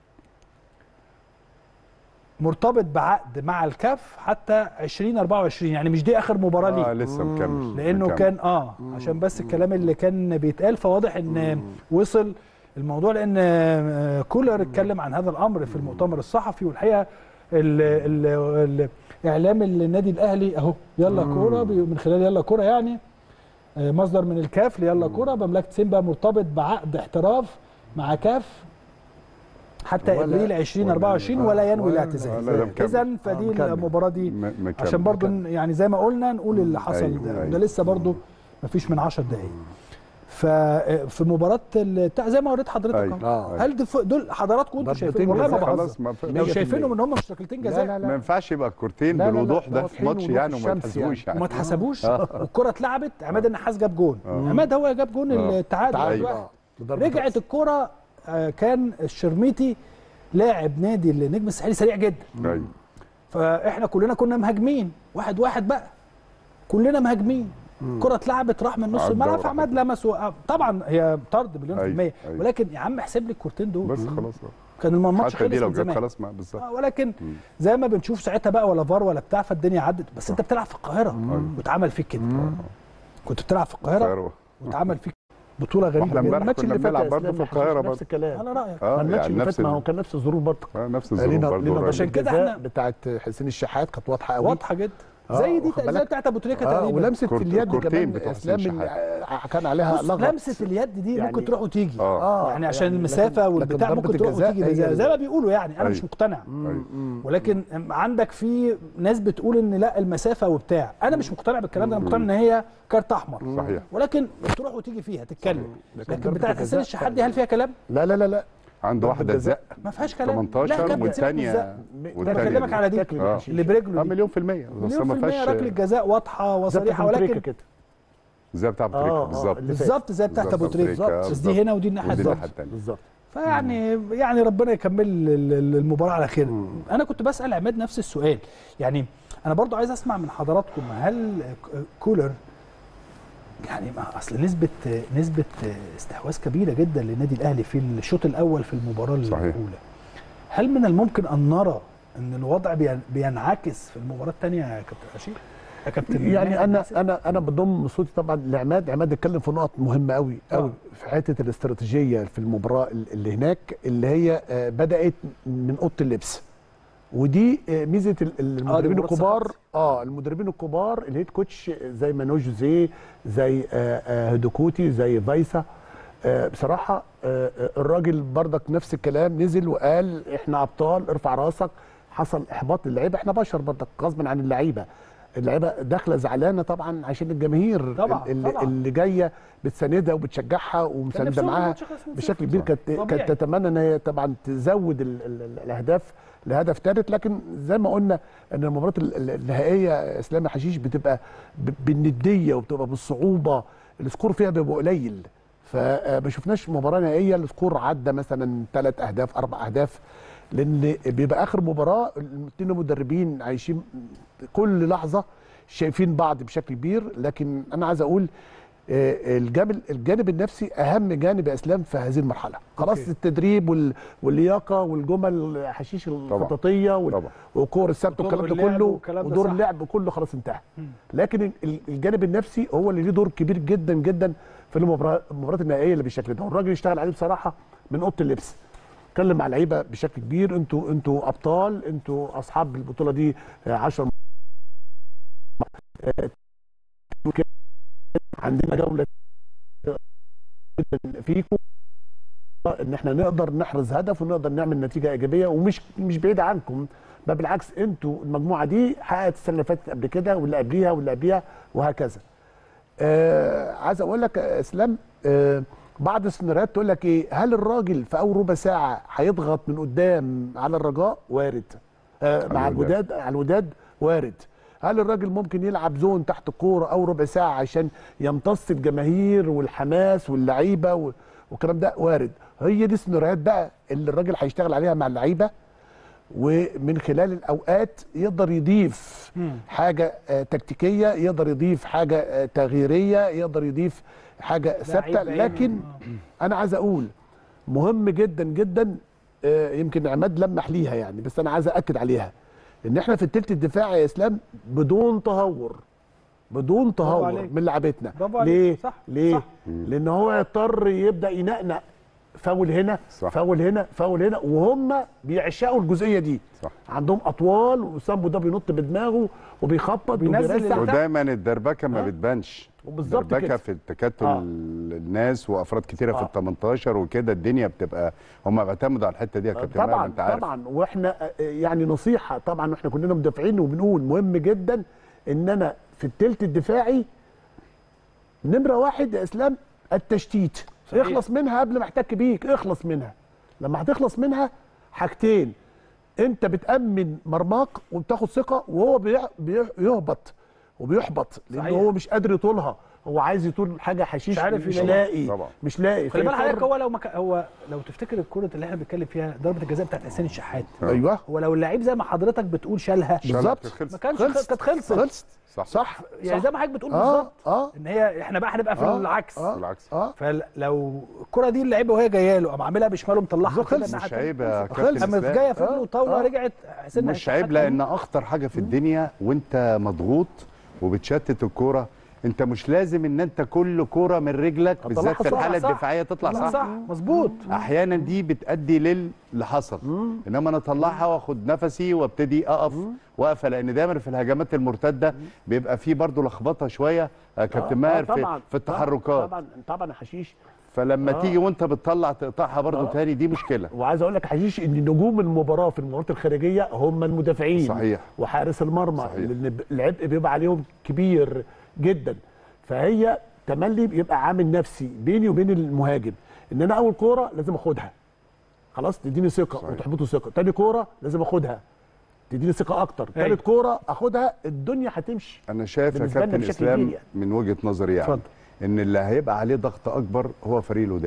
[SPEAKER 1] مرتبط بعقد مع الكاف حتى 2024 يعني مش دي اخر مباراة ليه
[SPEAKER 3] اه لسه مكمل
[SPEAKER 1] لانه
[SPEAKER 3] مكمل.
[SPEAKER 1] كان اه عشان بس الكلام اللي كان بيتقال فواضح ان وصل الموضوع لان آه، كولر اتكلم عن هذا الامر في المؤتمر الصحفي والحقيقه ال ال الاعلام النادي الاهلي اهو يلا كوره بي- من خلال يلا كوره يعني آه، مصدر من الكاف ليلا كوره بملكه سيمبا مرتبط بعقد احتراف مع كاف حتى
[SPEAKER 2] ولا-
[SPEAKER 1] ابريل 2024 ولا ينوي
[SPEAKER 2] ولا-
[SPEAKER 1] الاعتزال
[SPEAKER 3] لا، ده مكمل.
[SPEAKER 1] اذا فدي
[SPEAKER 2] مكمل.
[SPEAKER 1] المباراه دي
[SPEAKER 3] م- مكمل.
[SPEAKER 1] عشان برضو ن- يعني زي ما قلنا نقول اللي حصل
[SPEAKER 3] أيوة،
[SPEAKER 1] ده,
[SPEAKER 3] أيوة.
[SPEAKER 1] ده لسه برضو مفيش من 10 دقايق ففي مباراه ال- بتاع زي ما وريت حضرتك
[SPEAKER 3] أيوة.
[SPEAKER 1] أهو.
[SPEAKER 2] آه.
[SPEAKER 1] هل دف- دول حضراتكم انتوا
[SPEAKER 2] ضربتين
[SPEAKER 1] شايفين والله ما
[SPEAKER 2] جزاء
[SPEAKER 1] بهزر
[SPEAKER 3] خلاص ما في-
[SPEAKER 1] لو
[SPEAKER 2] 100%.
[SPEAKER 1] شايفينهم ان هم مش ركلتين جزاء
[SPEAKER 2] لا، لا،
[SPEAKER 3] ما ينفعش يبقى كورتين
[SPEAKER 2] لا، لا، لا،
[SPEAKER 3] بالوضوح ده في
[SPEAKER 2] واضحين
[SPEAKER 3] ماتش
[SPEAKER 2] وضوح
[SPEAKER 3] يعني وما
[SPEAKER 2] الشمس
[SPEAKER 3] يتحسبوش يعني
[SPEAKER 1] وما اتحسبوش والكره اتلعبت عماد النحاس جاب جون
[SPEAKER 3] آه.
[SPEAKER 1] عماد هو جاب جون
[SPEAKER 3] آه.
[SPEAKER 1] التعادل واحد
[SPEAKER 2] تعادل
[SPEAKER 1] واحد.
[SPEAKER 2] اه بضربة
[SPEAKER 1] رجعت
[SPEAKER 2] رأس.
[SPEAKER 1] الكره آه، كان الشرميتي لاعب نادي النجم الساحلي سريع جدا
[SPEAKER 3] أيوة.
[SPEAKER 1] فاحنا كلنا كنا مهاجمين واحد واحد بقى كلنا مهاجمين الكره اتلعبت راح من نص
[SPEAKER 3] عدى
[SPEAKER 1] الملعب
[SPEAKER 3] وراح.
[SPEAKER 1] فعماد لمس وقف. طبعا هي طرد مليون في
[SPEAKER 3] أيوة،
[SPEAKER 1] المية
[SPEAKER 3] أيوة.
[SPEAKER 1] ولكن يا عم احسب لي الكورتين دول
[SPEAKER 3] بس خلاص
[SPEAKER 1] كان الماتش
[SPEAKER 3] حتى دي
[SPEAKER 1] خلص
[SPEAKER 3] لو
[SPEAKER 1] من
[SPEAKER 3] جت
[SPEAKER 1] زمان
[SPEAKER 3] خلاص ما بالظبط
[SPEAKER 1] آه، ولكن زي ما بنشوف ساعتها بقى ولا فار ولا بتاع فالدنيا عدت بس انت بتلعب في القاهره واتعمل فيك كده كنت بتلعب في القاهره
[SPEAKER 3] خير.
[SPEAKER 1] واتعمل فيك بطوله غريبه
[SPEAKER 3] واحنا
[SPEAKER 1] جدا.
[SPEAKER 3] امبارح
[SPEAKER 2] الماتش
[SPEAKER 3] كنا
[SPEAKER 2] اللي فات
[SPEAKER 3] بنلعب
[SPEAKER 2] يا
[SPEAKER 3] برضه
[SPEAKER 2] إسلام
[SPEAKER 3] في القاهره
[SPEAKER 2] نفس
[SPEAKER 3] برضه
[SPEAKER 2] الكلام
[SPEAKER 1] على رايك
[SPEAKER 3] اه
[SPEAKER 2] الماتش
[SPEAKER 3] يعني
[SPEAKER 2] اللي
[SPEAKER 3] نفس
[SPEAKER 2] فات ما هو
[SPEAKER 3] ال-
[SPEAKER 2] كان نفس الظروف برضه
[SPEAKER 3] آه، نفس
[SPEAKER 2] لينا
[SPEAKER 3] الظروف
[SPEAKER 2] لينا
[SPEAKER 3] برضه
[SPEAKER 2] ضربة
[SPEAKER 1] عشان كده
[SPEAKER 2] جزاء
[SPEAKER 1] إحنا-
[SPEAKER 2] بتاعت حسين الشحات كانت واضحه قوي
[SPEAKER 1] واضحه جدا
[SPEAKER 2] آه،
[SPEAKER 1] زي دي
[SPEAKER 2] واخد
[SPEAKER 1] زي
[SPEAKER 2] بالك؟
[SPEAKER 1] بتاعت ابو تريكه
[SPEAKER 2] اه
[SPEAKER 1] تقريبا
[SPEAKER 2] ولمسه
[SPEAKER 3] كورت-
[SPEAKER 2] اليد
[SPEAKER 3] كورتين
[SPEAKER 2] كمان
[SPEAKER 3] بتوع
[SPEAKER 2] اسلام
[SPEAKER 3] حسين
[SPEAKER 2] من- آه، كان عليها
[SPEAKER 1] بص
[SPEAKER 2] لغط
[SPEAKER 1] لمسه اليد دي
[SPEAKER 2] يعني-
[SPEAKER 1] ممكن تروح وتيجي
[SPEAKER 3] اه
[SPEAKER 1] يعني عشان
[SPEAKER 2] يعني
[SPEAKER 1] المسافه
[SPEAKER 2] لكن-
[SPEAKER 1] والبتاع
[SPEAKER 2] لكن
[SPEAKER 1] ممكن
[SPEAKER 2] ضربة
[SPEAKER 1] تروح
[SPEAKER 2] الجزاء
[SPEAKER 1] وتيجي
[SPEAKER 2] هي
[SPEAKER 1] زي,
[SPEAKER 2] اللي-
[SPEAKER 1] زي ما بيقولوا يعني انا مش
[SPEAKER 3] أيوة.
[SPEAKER 1] مقتنع
[SPEAKER 3] أيوة.
[SPEAKER 1] ولكن عندك في ناس بتقول ان لا المسافه وبتاع انا مش مقتنع بالكلام ده انا مقتنع ان هي كارت احمر
[SPEAKER 3] صحيح.
[SPEAKER 1] ولكن تروح وتيجي فيها تتكلم
[SPEAKER 2] لكن
[SPEAKER 1] لكن
[SPEAKER 2] ضربة
[SPEAKER 1] بتاعت حسين
[SPEAKER 2] الجزاء
[SPEAKER 1] الشحات دي هل فيها كلام
[SPEAKER 2] لا لا لا لا
[SPEAKER 3] عنده
[SPEAKER 2] ضربة
[SPEAKER 3] واحده
[SPEAKER 2] جزاء.
[SPEAKER 3] زق
[SPEAKER 1] ما فيهاش كلام
[SPEAKER 3] 18
[SPEAKER 1] لا كابتن سيبك من
[SPEAKER 3] والثانيه
[SPEAKER 1] الزق. انا
[SPEAKER 3] والتانية
[SPEAKER 1] بكلمك
[SPEAKER 3] دي.
[SPEAKER 1] على دي
[SPEAKER 2] تاكل
[SPEAKER 3] آه.
[SPEAKER 2] ماشي.
[SPEAKER 1] اللي برجله
[SPEAKER 3] اه
[SPEAKER 1] دي
[SPEAKER 3] مليون في المية بس
[SPEAKER 1] مليون
[SPEAKER 3] ما
[SPEAKER 1] في المية
[SPEAKER 3] فيهاش
[SPEAKER 1] ركله جزاء واضحه
[SPEAKER 2] زي
[SPEAKER 1] وصريحه
[SPEAKER 2] بتاعت أبو تريكة
[SPEAKER 1] ولكن
[SPEAKER 2] كده
[SPEAKER 3] زي بتاع ابو
[SPEAKER 2] آه،
[SPEAKER 3] تريكة
[SPEAKER 2] آه،
[SPEAKER 3] بالظبط
[SPEAKER 2] اللي فات.
[SPEAKER 1] بالظبط زي بتاعت ابو
[SPEAKER 3] بالظبط
[SPEAKER 1] تريكه
[SPEAKER 3] أبو
[SPEAKER 1] بس
[SPEAKER 3] تريكة،
[SPEAKER 1] دي هنا ودي الناحيه
[SPEAKER 3] ودي
[SPEAKER 1] الثانيه
[SPEAKER 3] الناحيه الثانيه
[SPEAKER 2] بالظبط
[SPEAKER 1] فيعني يعني ربنا يكمل ال- ال- المباراه على خير انا كنت بسال عماد نفس السؤال يعني انا برضو عايز اسمع من حضراتكم هل كولر يعني ما اصل نسبه نسبه استحواذ كبيره جدا للنادي الاهلي في الشوط الاول في المباراه
[SPEAKER 3] صحيح.
[SPEAKER 1] الاولى هل من الممكن ان نرى ان الوضع بين- بينعكس في المباراه الثانيه يا كابتن رشيد يا كابتن
[SPEAKER 2] يعني
[SPEAKER 1] ماهر
[SPEAKER 2] انا
[SPEAKER 1] ناصر؟
[SPEAKER 2] انا انا بضم صوتي طبعا لعماد عماد اتكلم في نقط مهمه قوي قوي في حته الاستراتيجيه في المباراه اللي هناك اللي هي آه، بدات من اوضه اللبس ودي آه، ميزه ال- المدربين
[SPEAKER 1] مباراة
[SPEAKER 2] الكبار
[SPEAKER 1] صحابي.
[SPEAKER 2] اه المدربين الكبار الهيد كوتش زي مانو جوزيه زي آه، آه، هدوكوتي زي فايسا آه، بصراحه آه، آه، الراجل بردك نفس الكلام نزل وقال احنا ابطال ارفع راسك حصل احباط للعيبه احنا بشر بردك غصبا عن اللعيبه اللعيبه داخله زعلانه طبعا عشان الجماهير
[SPEAKER 1] طبعا،
[SPEAKER 2] اللي,
[SPEAKER 1] طبعا.
[SPEAKER 2] اللي جايه بتساندها وبتشجعها ومسانده
[SPEAKER 1] نفسهم
[SPEAKER 2] معاها
[SPEAKER 1] الماتش يخلص من
[SPEAKER 2] بشكل
[SPEAKER 1] صفر.
[SPEAKER 2] كبير كانت
[SPEAKER 1] طبيعي.
[SPEAKER 2] كانت تتمنى ان هي طبعا تزود ال ال ال الاهداف لهدف ثالث لكن زي ما قلنا ان المباراه ال- ال- النهائيه اسلام حشيش بتبقى ب- بالنديه وبتبقى بالصعوبه السكور فيها بيبقى قليل فما شفناش مباراه نهائيه السكور عدى مثلا ثلاث اهداف اربع اهداف لان بيبقى اخر مباراه الاثنين المدربين عايشين كل لحظه شايفين بعض بشكل كبير لكن انا عايز اقول آه، الجانب الجانب النفسي اهم جانب يا اسلام في هذه المرحله خلاص
[SPEAKER 1] أوكي.
[SPEAKER 2] التدريب وال- واللياقه والجمل حشيش الخططيه وال-
[SPEAKER 3] طبعا.
[SPEAKER 2] وكور السبت
[SPEAKER 1] ودور
[SPEAKER 2] والكلام ده
[SPEAKER 1] اللعب
[SPEAKER 2] كله
[SPEAKER 1] والكلام ده
[SPEAKER 2] ودور
[SPEAKER 1] صح.
[SPEAKER 2] اللعب كله خلاص انتهى لكن ال- الجانب النفسي هو اللي ليه دور كبير جدا جدا في المباراه المباريات النهائيه اللي بالشكل ده والراجل اشتغل عليه بصراحه من اوضه اللبس اتكلم مع اللعيبه بشكل كبير انتوا انتوا ابطال انتوا اصحاب البطوله دي 10 عندنا جوله فيكم ان احنا نقدر نحرز هدف ونقدر نعمل نتيجه ايجابيه ومش مش بعيد عنكم بل بالعكس انتوا المجموعه دي حققت السنه اللي فاتت قبل كده واللي قبليها واللي قبليها وهكذا. آه عايز اقول لك يا اسلام آه بعض السيناريوهات تقول لك ايه هل الراجل في اول ربع ساعه هيضغط من قدام على الرجاء وارد آه مع
[SPEAKER 3] الوداد.
[SPEAKER 2] الوداد على الوداد وارد هل الراجل ممكن يلعب زون تحت الكوره او ربع ساعه عشان يمتص الجماهير والحماس واللعيبه و- والكلام ده وارد هي دي السيناريوهات بقى اللي الراجل هيشتغل عليها مع اللعيبه ومن خلال الاوقات يقدر يضيف حاجه آه، تكتيكيه يقدر يضيف حاجه آه، تغييريه يقدر يضيف حاجه ثابته
[SPEAKER 1] لعيب بعينه.
[SPEAKER 2] لكن انا عايز اقول مهم جدا جدا آه، يمكن عماد لمح ليها يعني بس انا عايز اكد عليها ان احنا في التلت الدفاعي يا اسلام بدون تهور بدون تهور
[SPEAKER 1] عليك.
[SPEAKER 2] من لعبتنا
[SPEAKER 1] برافو عليك.
[SPEAKER 2] ليه
[SPEAKER 1] صح،
[SPEAKER 2] ليه
[SPEAKER 1] صح.
[SPEAKER 2] لان هو يضطر يبدا ينقنق فاول هنا
[SPEAKER 3] صح.
[SPEAKER 2] فاول هنا فاول هنا وهم بيعشقوا الجزئيه دي
[SPEAKER 3] صح.
[SPEAKER 2] عندهم اطوال وسامبو ده بينط بدماغه وبيخبط
[SPEAKER 1] وبينزل
[SPEAKER 2] وبيرزع
[SPEAKER 1] اللي
[SPEAKER 3] ودايما الدربكه ما
[SPEAKER 2] آه.
[SPEAKER 3] بتبانش
[SPEAKER 2] وبالظبط
[SPEAKER 3] الدربكه
[SPEAKER 2] كده.
[SPEAKER 3] في التكتل
[SPEAKER 2] آه.
[SPEAKER 3] الناس وافراد كتيره في
[SPEAKER 2] آه.
[SPEAKER 3] ال 18 وكده الدنيا بتبقى هم بيعتمدوا على الحته دي يا كابتن ماهر،
[SPEAKER 2] طبعا
[SPEAKER 3] انت عارف
[SPEAKER 2] طبعا واحنا آه، يعني نصيحه طبعا واحنا كلنا مدافعين وبنقول مهم جدا ان انا في التلت الدفاعي نمره واحد يا اسلام التشتيت
[SPEAKER 1] صحيح.
[SPEAKER 2] اخلص منها قبل ما احتك بيك اخلص منها لما هتخلص منها حاجتين انت بتامن مرماك وبتاخد ثقه وهو بيح- بيح- بيهبط وبيحبط لان
[SPEAKER 1] صحيح.
[SPEAKER 2] هو مش قادر يطولها هو عايز يطول حاجه حشيش
[SPEAKER 1] مش عارف
[SPEAKER 2] مش
[SPEAKER 1] يلاقي.
[SPEAKER 2] لاقي
[SPEAKER 3] طبعا.
[SPEAKER 2] مش لاقي
[SPEAKER 1] خلي بالك
[SPEAKER 2] فيضطر-
[SPEAKER 1] حضرتك هو لو مك... هو لو تفتكر الكره اللي احنا بنتكلم فيها ضربه الجزاء بتاعت حسين الشحات
[SPEAKER 2] ايوه
[SPEAKER 1] هو لو اللعيب زي ما حضرتك بتقول شالها
[SPEAKER 2] بالظبط.
[SPEAKER 3] خلصت.
[SPEAKER 1] ما كانش
[SPEAKER 2] خلصت.
[SPEAKER 1] كانت خلصت
[SPEAKER 2] خلصت
[SPEAKER 3] صح
[SPEAKER 2] صح
[SPEAKER 1] يعني
[SPEAKER 2] صح.
[SPEAKER 1] زي ما حضرتك بتقول
[SPEAKER 2] اه
[SPEAKER 1] بالظبط
[SPEAKER 2] اه
[SPEAKER 1] ان هي احنا بقى هنبقى في
[SPEAKER 2] آه،
[SPEAKER 1] العكس
[SPEAKER 2] آه.
[SPEAKER 3] بالعكس
[SPEAKER 2] اه
[SPEAKER 1] فلو الكره دي اللعيبه وهي جايه له قام عاملها بشماله مطلعها
[SPEAKER 2] بالظبط،
[SPEAKER 1] كده
[SPEAKER 2] خلص.
[SPEAKER 1] الناحية
[SPEAKER 3] مش
[SPEAKER 1] التانية.
[SPEAKER 3] عيب يا
[SPEAKER 2] خلص.
[SPEAKER 3] كابتن
[SPEAKER 1] قامت
[SPEAKER 3] اسلام
[SPEAKER 1] جايه في رجله
[SPEAKER 2] آه،
[SPEAKER 1] وطاوله
[SPEAKER 2] آه.
[SPEAKER 1] رجعت حسين
[SPEAKER 3] مش عيب لان اخطر حاجه في الدنيا وانت مضغوط وبتشتت الكوره انت مش لازم ان انت كل كوره من رجلك
[SPEAKER 2] هتطلعها
[SPEAKER 3] بالذات في
[SPEAKER 2] صح،
[SPEAKER 3] الحاله
[SPEAKER 1] صح.
[SPEAKER 3] الدفاعيه تطلع
[SPEAKER 1] صح,
[SPEAKER 3] صح,
[SPEAKER 1] صح مظبوط
[SPEAKER 3] احيانا دي بتادي للي حصل انما انا اطلعها واخد نفسي وابتدي اقف واقفه لان دايما في الهجمات المرتده بيبقى في برضه لخبطه شويه يا كابتن ماهر في, في التحركات
[SPEAKER 2] طبعا طبعا يا حشيش
[SPEAKER 3] فلما
[SPEAKER 2] آه.
[SPEAKER 3] تيجي وانت بتطلع تقطعها برضه
[SPEAKER 2] آه.
[SPEAKER 3] تاني دي مشكله
[SPEAKER 2] وعايز اقول لك يا حشيش ان نجوم المباراه في المباريات الخارجيه هم المدافعين
[SPEAKER 3] صحيح.
[SPEAKER 2] وحارس المرمى
[SPEAKER 3] صحيح.
[SPEAKER 2] لان العبء بيبقى عليهم كبير جدا فهي تملي بيبقى عامل نفسي بيني وبين المهاجم ان انا اول كوره لازم اخدها خلاص تديني ثقه
[SPEAKER 3] صحيح.
[SPEAKER 2] وتحبطه ثقه تاني كوره لازم اخدها تديني ثقه اكتر
[SPEAKER 1] أيوة.
[SPEAKER 2] تالت كوره اخدها الدنيا هتمشي
[SPEAKER 3] انا شايف يا
[SPEAKER 2] بالنسبة لنا
[SPEAKER 3] كابتن
[SPEAKER 2] بشكل
[SPEAKER 3] اسلام
[SPEAKER 2] كبير يعني.
[SPEAKER 3] من وجهه نظري يعني
[SPEAKER 1] اتفضل.
[SPEAKER 3] ان اللي هيبقى عليه ضغط اكبر هو فريق الوداد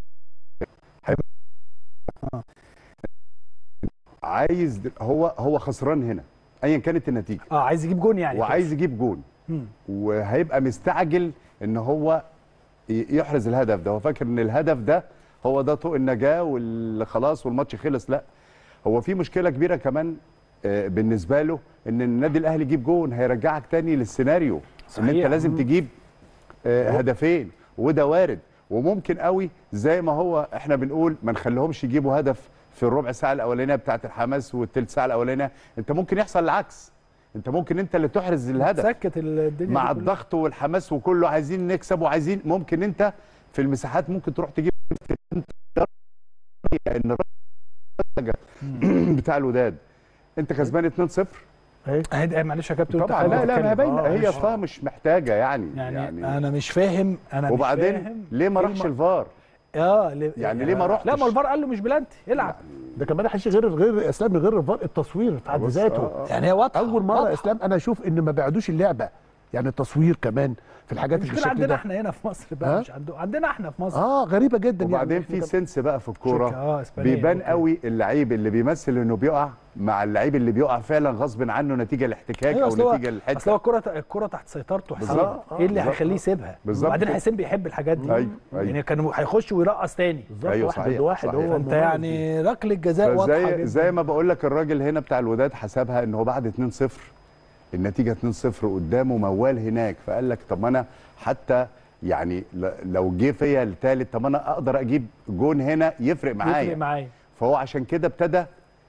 [SPEAKER 3] هيبقى عايز د- هو هو خسران هنا ايا كانت النتيجه
[SPEAKER 1] اه عايز يجيب جون يعني
[SPEAKER 3] وعايز يجيب جون
[SPEAKER 1] مم.
[SPEAKER 3] وهيبقى مستعجل ان هو ي- يحرز الهدف ده هو فاكر ان الهدف ده هو ده طوق النجاه واللي خلاص والماتش خلص لا هو في مشكله كبيره كمان آه، بالنسبه له ان النادي الاهلي يجيب جون هيرجعك تاني للسيناريو ان
[SPEAKER 1] صحيح.
[SPEAKER 3] انت لازم تجيب آه، هدفين وده وارد وممكن قوي زي ما هو احنا بنقول ما نخليهمش يجيبوا هدف في الربع ساعه الاولانيه بتاعه الحماس والثلث ساعه الاولانيه انت ممكن يحصل العكس انت ممكن انت اللي تحرز الهدف
[SPEAKER 1] سكت الدنيا
[SPEAKER 3] مع
[SPEAKER 1] دي كلها.
[SPEAKER 3] الضغط والحماس وكله عايزين نكسب وعايزين ممكن انت في المساحات ممكن تروح تجيب ان الراجل بتاع الوداد انت كسبان 2-0
[SPEAKER 2] اهي
[SPEAKER 1] اهي معلش يا كابتن
[SPEAKER 3] طبعا
[SPEAKER 1] أنت
[SPEAKER 3] لا لا ما هي
[SPEAKER 1] بتتكلم.
[SPEAKER 3] باينه
[SPEAKER 1] آه،
[SPEAKER 3] هي
[SPEAKER 1] مش-
[SPEAKER 3] اصلا مش محتاجه يعني
[SPEAKER 1] يعني,
[SPEAKER 3] يعني
[SPEAKER 1] انا مش فاهم انا مش
[SPEAKER 3] وبعدين
[SPEAKER 1] فاهم
[SPEAKER 3] ليه ما
[SPEAKER 1] إيه
[SPEAKER 3] راحش
[SPEAKER 1] الم-
[SPEAKER 3] الفار
[SPEAKER 1] اه ليه
[SPEAKER 3] يعني ليه ما رحتش؟
[SPEAKER 1] لا ما الفار قال له مش بلانتي العب
[SPEAKER 2] ده كمان يا حشيش غير غير اسلام غير الفار التصوير في حد
[SPEAKER 3] بص،
[SPEAKER 2] ذاته
[SPEAKER 3] آه، آه.
[SPEAKER 1] يعني هي واضحه
[SPEAKER 2] اول مره يا
[SPEAKER 1] واضحة.
[SPEAKER 2] اسلام انا اشوف ان ما بعدوش اللعبه يعني التصوير كمان في الحاجات اللي
[SPEAKER 1] المشكله
[SPEAKER 2] بالشكل
[SPEAKER 1] عندنا
[SPEAKER 2] ده
[SPEAKER 1] احنا هنا في مصر بقى
[SPEAKER 2] ها؟
[SPEAKER 1] مش عنده عندنا احنا في مصر
[SPEAKER 2] اه غريبه جدا
[SPEAKER 3] وبعدين
[SPEAKER 2] يعني
[SPEAKER 3] في
[SPEAKER 2] إحنا
[SPEAKER 3] سنس بقى في
[SPEAKER 1] شوكة،
[SPEAKER 3] الكوره
[SPEAKER 1] آه، إسبانية،
[SPEAKER 3] بيبان
[SPEAKER 1] أوكي.
[SPEAKER 3] قوي اللعيب اللي بيمثل انه بيقع مع اللعيب اللي بيقع فعلا غصب عنه نتيجه الاحتكاك
[SPEAKER 1] ايوه
[SPEAKER 3] او
[SPEAKER 1] اصل هو
[SPEAKER 3] نتيجه
[SPEAKER 1] اصل
[SPEAKER 3] الحته
[SPEAKER 1] هو الكره الكره تحت سيطرته حسين
[SPEAKER 3] بالظبط.
[SPEAKER 1] ايه اللي
[SPEAKER 3] بالظبط.
[SPEAKER 1] هيخليه يسيبها
[SPEAKER 3] بالظبط
[SPEAKER 1] وبعدين
[SPEAKER 3] كده.
[SPEAKER 1] حسين بيحب الحاجات دي
[SPEAKER 3] أيوة، أيوة.
[SPEAKER 1] يعني كانوا هيخش ويرقص تاني
[SPEAKER 2] بالظبط
[SPEAKER 3] أيوة،
[SPEAKER 2] واحد
[SPEAKER 3] صحيح،
[SPEAKER 2] ضد واحد
[SPEAKER 3] صحيح.
[SPEAKER 2] هو
[SPEAKER 1] فانت
[SPEAKER 2] مميز
[SPEAKER 1] يعني ركله جزاء واضحه
[SPEAKER 3] زي
[SPEAKER 1] جدا
[SPEAKER 3] زي ما بقول لك الراجل هنا بتاع الوداد حسبها ان هو بعد 2-0 النتيجه 2-0 قدامه موال هناك فقال لك طب ما انا حتى يعني ل- لو جه فيا الثالث طب انا اقدر اجيب جون هنا يفرق معايا
[SPEAKER 1] يفرق معايا
[SPEAKER 3] فهو عشان كده ابتدى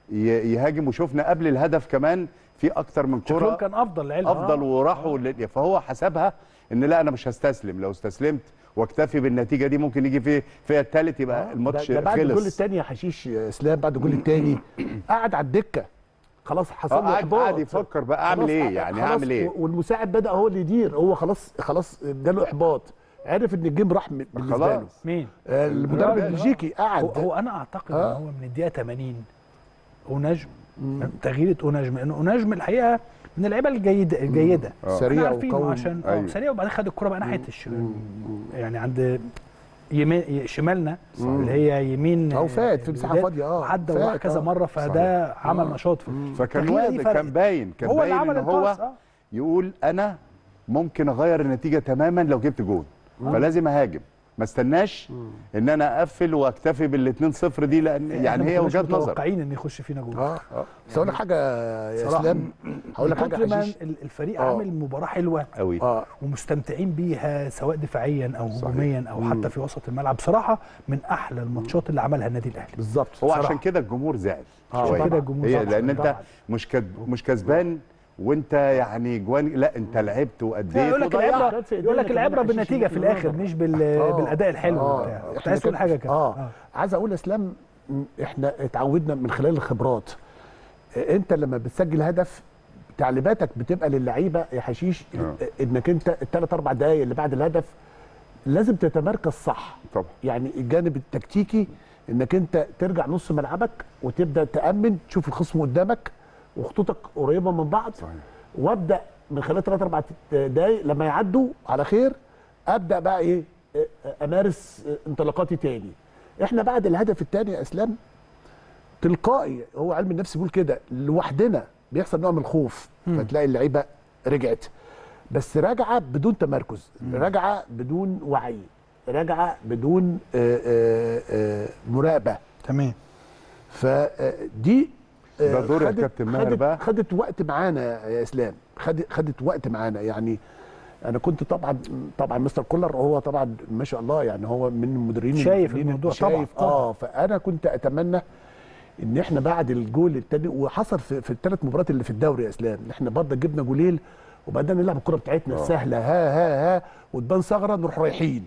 [SPEAKER 3] ي- يهاجم وشفنا قبل الهدف كمان في اكتر من
[SPEAKER 1] شكلهم
[SPEAKER 3] كره
[SPEAKER 1] كان افضل العلم
[SPEAKER 3] افضل وراحوا لل- فهو حسبها ان لا انا مش هستسلم لو استسلمت واكتفي بالنتيجه دي ممكن يجي في فيا الثالث يبقى الماتش
[SPEAKER 2] ده, ده بعد الجول
[SPEAKER 3] خلص
[SPEAKER 2] الثاني يا حشيش يا اسلام بعد الجول الثاني قعد على الدكه خلاص حصل
[SPEAKER 3] آه،
[SPEAKER 2] له
[SPEAKER 3] قعد-
[SPEAKER 2] احباط
[SPEAKER 3] قعد يفكر بقى أعمل
[SPEAKER 2] خلاص
[SPEAKER 3] إيه؟
[SPEAKER 2] قعد-
[SPEAKER 3] يعني
[SPEAKER 2] خلاص
[SPEAKER 3] هعمل إيه؟
[SPEAKER 2] و- والمساعد بدا هو اللي يدير هو خلاص خلاص جاله احباط عرف ان الجيم راح م- بالنسبه له
[SPEAKER 3] خلاص
[SPEAKER 1] مين
[SPEAKER 2] آه، المدرب
[SPEAKER 1] لا، لا.
[SPEAKER 2] البلجيكي قعد
[SPEAKER 1] هو, هو انا اعتقد
[SPEAKER 2] آه.
[SPEAKER 1] ان هو من الدقيقه 80 ونجم تغييره ونجم لانه ونجم الحقيقه من اللعيبه الجيده الجيده
[SPEAKER 3] آه.
[SPEAKER 2] سريع
[SPEAKER 1] احنا عارفينه
[SPEAKER 2] وقوي.
[SPEAKER 1] عشان
[SPEAKER 3] أيوه.
[SPEAKER 1] اه سريع وبعدين خد الكره بقى ناحيه الشمال يعني عند يمين شمالنا اللي هي يمين
[SPEAKER 2] أو فات في مساحة
[SPEAKER 1] الوداد،
[SPEAKER 2] فاضية، آه.
[SPEAKER 1] وعدى
[SPEAKER 2] فات،
[SPEAKER 1] وراح كذا
[SPEAKER 2] آه.
[SPEAKER 1] مره فده عمل نشاط في
[SPEAKER 3] فكان
[SPEAKER 1] التغييرة دي
[SPEAKER 3] واضح
[SPEAKER 1] فرقت.
[SPEAKER 3] كان باين كان
[SPEAKER 1] هو اللي
[SPEAKER 3] باين
[SPEAKER 1] عمل
[SPEAKER 3] ان هو
[SPEAKER 1] الباص آه.
[SPEAKER 3] يقول انا ممكن اغير النتيجه تماما لو جبت جول فلازم اهاجم ما استناش ان انا اقفل واكتفي بال 2 0 دي لان يعني
[SPEAKER 1] إحنا
[SPEAKER 3] هي
[SPEAKER 1] ما كناش
[SPEAKER 3] وجهه نظر
[SPEAKER 1] متوقعين ان يخش فينا جول
[SPEAKER 2] اه بس اقول لك حاجه يا
[SPEAKER 1] صراحة.
[SPEAKER 2] اسلام هقول لك
[SPEAKER 1] من
[SPEAKER 2] حاجه
[SPEAKER 1] كتر ما
[SPEAKER 2] حشيش
[SPEAKER 1] ال- الفريق
[SPEAKER 2] آه.
[SPEAKER 1] عامل مباراه حلوه
[SPEAKER 3] قوي
[SPEAKER 2] اه
[SPEAKER 1] ومستمتعين بيها سواء دفاعيا او
[SPEAKER 3] صحيح.
[SPEAKER 1] هجوميا او حتى في وسط الملعب بصراحه من احلى الماتشات اللي عملها النادي الاهلي
[SPEAKER 2] بالظبط
[SPEAKER 3] هو
[SPEAKER 1] صراحة.
[SPEAKER 3] عشان كده الجمهور زعل
[SPEAKER 2] آه،
[SPEAKER 3] شوية.
[SPEAKER 1] كده الجمهور
[SPEAKER 3] هي
[SPEAKER 1] زعل.
[SPEAKER 3] لان انت
[SPEAKER 1] طبعاً.
[SPEAKER 3] مش كد... مش كسبان وانت يعني جوان لا انت لعبت واديت
[SPEAKER 1] يقول لك
[SPEAKER 3] وضيعت.
[SPEAKER 1] العبره
[SPEAKER 2] كانت في
[SPEAKER 1] يقول لك
[SPEAKER 2] إيدينا
[SPEAKER 1] العبره
[SPEAKER 2] كمان
[SPEAKER 1] بالنتيجه في
[SPEAKER 2] عشان
[SPEAKER 1] الاخر مش بال...
[SPEAKER 2] آه.
[SPEAKER 1] بالاداء الحلو
[SPEAKER 2] آه.
[SPEAKER 1] بتاع كنت
[SPEAKER 2] إحنا
[SPEAKER 1] عايز تقول
[SPEAKER 2] كان-
[SPEAKER 1] حاجه كده
[SPEAKER 2] اه عايز اقول يا اسلام م، احنا اتعودنا من خلال الخبرات آه، انت لما بتسجل هدف تعليماتك بتبقى للعيبه يا حشيش
[SPEAKER 3] آه.
[SPEAKER 2] انك انت الثلاث اربع دقائق اللي بعد الهدف لازم تتمركز صح
[SPEAKER 3] طبعا
[SPEAKER 2] يعني الجانب التكتيكي انك انت ترجع نص ملعبك وتبدا تامن تشوف الخصم قدامك وخطوطك قريبه من بعض
[SPEAKER 3] صحيح
[SPEAKER 2] وابدا من خلال ثلاث اربع دقائق لما يعدوا على خير ابدا بقى ايه امارس انطلاقاتي تاني احنا بعد الهدف الثاني يا اسلام تلقائي هو علم النفس بيقول كده لوحدنا بيحصل نوع من الخوف فتلاقي اللعيبه رجعت بس راجعه بدون تمركز راجعه بدون وعي راجعه بدون آه، آه، آه، مراقبه
[SPEAKER 1] تمام
[SPEAKER 2] فدي
[SPEAKER 3] ده دور يا كابتن ماهر
[SPEAKER 2] خدت
[SPEAKER 3] بقى.
[SPEAKER 2] خدت وقت معانا يا اسلام خدت خدت وقت معانا يعني انا كنت طبعا طبعا مستر كولر هو طبعا ما شاء الله يعني هو من المديرين
[SPEAKER 1] شايف
[SPEAKER 2] المديرين
[SPEAKER 1] الموضوع
[SPEAKER 2] شايف
[SPEAKER 1] طبعاً، طبعاً.
[SPEAKER 2] اه فانا كنت اتمنى ان احنا بعد الجول الثاني وحصل في, في الثلاث مباريات اللي في الدوري يا اسلام ان احنا برضه جبنا جولين وبعدين نلعب الكره بتاعتنا السهله ها ها ها وتبان ثغره نروح رايحين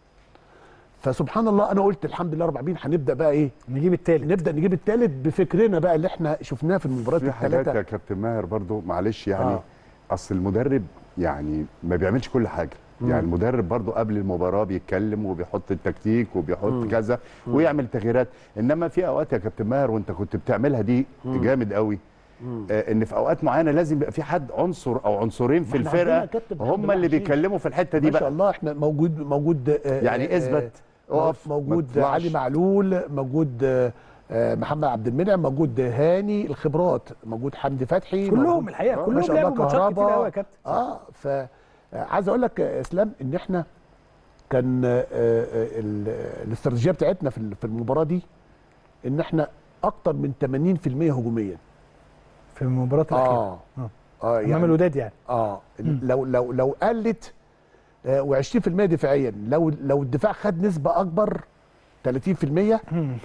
[SPEAKER 2] فسبحان الله انا قلت الحمد لله رب العالمين هنبدا بقى ايه
[SPEAKER 1] نجيب التالت
[SPEAKER 2] نبدا نجيب الثالث بفكرنا بقى اللي احنا شفناه في المباريات
[SPEAKER 3] في حاجات يا
[SPEAKER 2] الثلاثه
[SPEAKER 3] كابتن ماهر برضو معلش يعني
[SPEAKER 2] آه.
[SPEAKER 3] اصل المدرب يعني ما بيعملش كل حاجه يعني المدرب برضو قبل المباراه بيتكلم وبيحط التكتيك وبيحط كذا ويعمل تغييرات انما في اوقات يا كابتن ماهر وانت كنت بتعملها دي جامد قوي آه ان في اوقات معينه لازم يبقى في حد عنصر او عنصرين في
[SPEAKER 2] ما إحنا عندنا
[SPEAKER 3] الفرقه
[SPEAKER 2] كابتن محمد
[SPEAKER 3] هم اللي
[SPEAKER 2] وحشي.
[SPEAKER 3] بيتكلموا في الحته دي
[SPEAKER 2] ما شاء
[SPEAKER 3] بقى
[SPEAKER 2] الله احنا موجود موجود آه،
[SPEAKER 3] يعني
[SPEAKER 2] آه،
[SPEAKER 3] اثبت
[SPEAKER 2] آه،
[SPEAKER 3] اقف ما
[SPEAKER 2] موجود
[SPEAKER 3] تطلعش.
[SPEAKER 2] علي معلول موجود آه، آه، محمد عبد المنعم موجود هاني الخبرات موجود حمدي فتحي
[SPEAKER 1] كلهم
[SPEAKER 2] موجود-
[SPEAKER 1] الحقيقه
[SPEAKER 2] ما
[SPEAKER 1] كلهم
[SPEAKER 2] شاء الله
[SPEAKER 1] لعبوا ماتشات كتير
[SPEAKER 2] كهربا.
[SPEAKER 1] قوي يا كابتن
[SPEAKER 2] اه ف آه، عايز اقول لك يا اسلام ان احنا كان آه، آه، ال- الاستراتيجيه بتاعتنا في ال- في المباراه دي ان احنا اكتر من 80% هجوميا
[SPEAKER 1] في المباراه الاخيره
[SPEAKER 2] اه
[SPEAKER 1] آه.
[SPEAKER 2] اه
[SPEAKER 1] امام الوداد يعني
[SPEAKER 2] اه لو لو لو قلت آه، و20% دفاعيا لو لو الدفاع خد نسبه اكبر 30%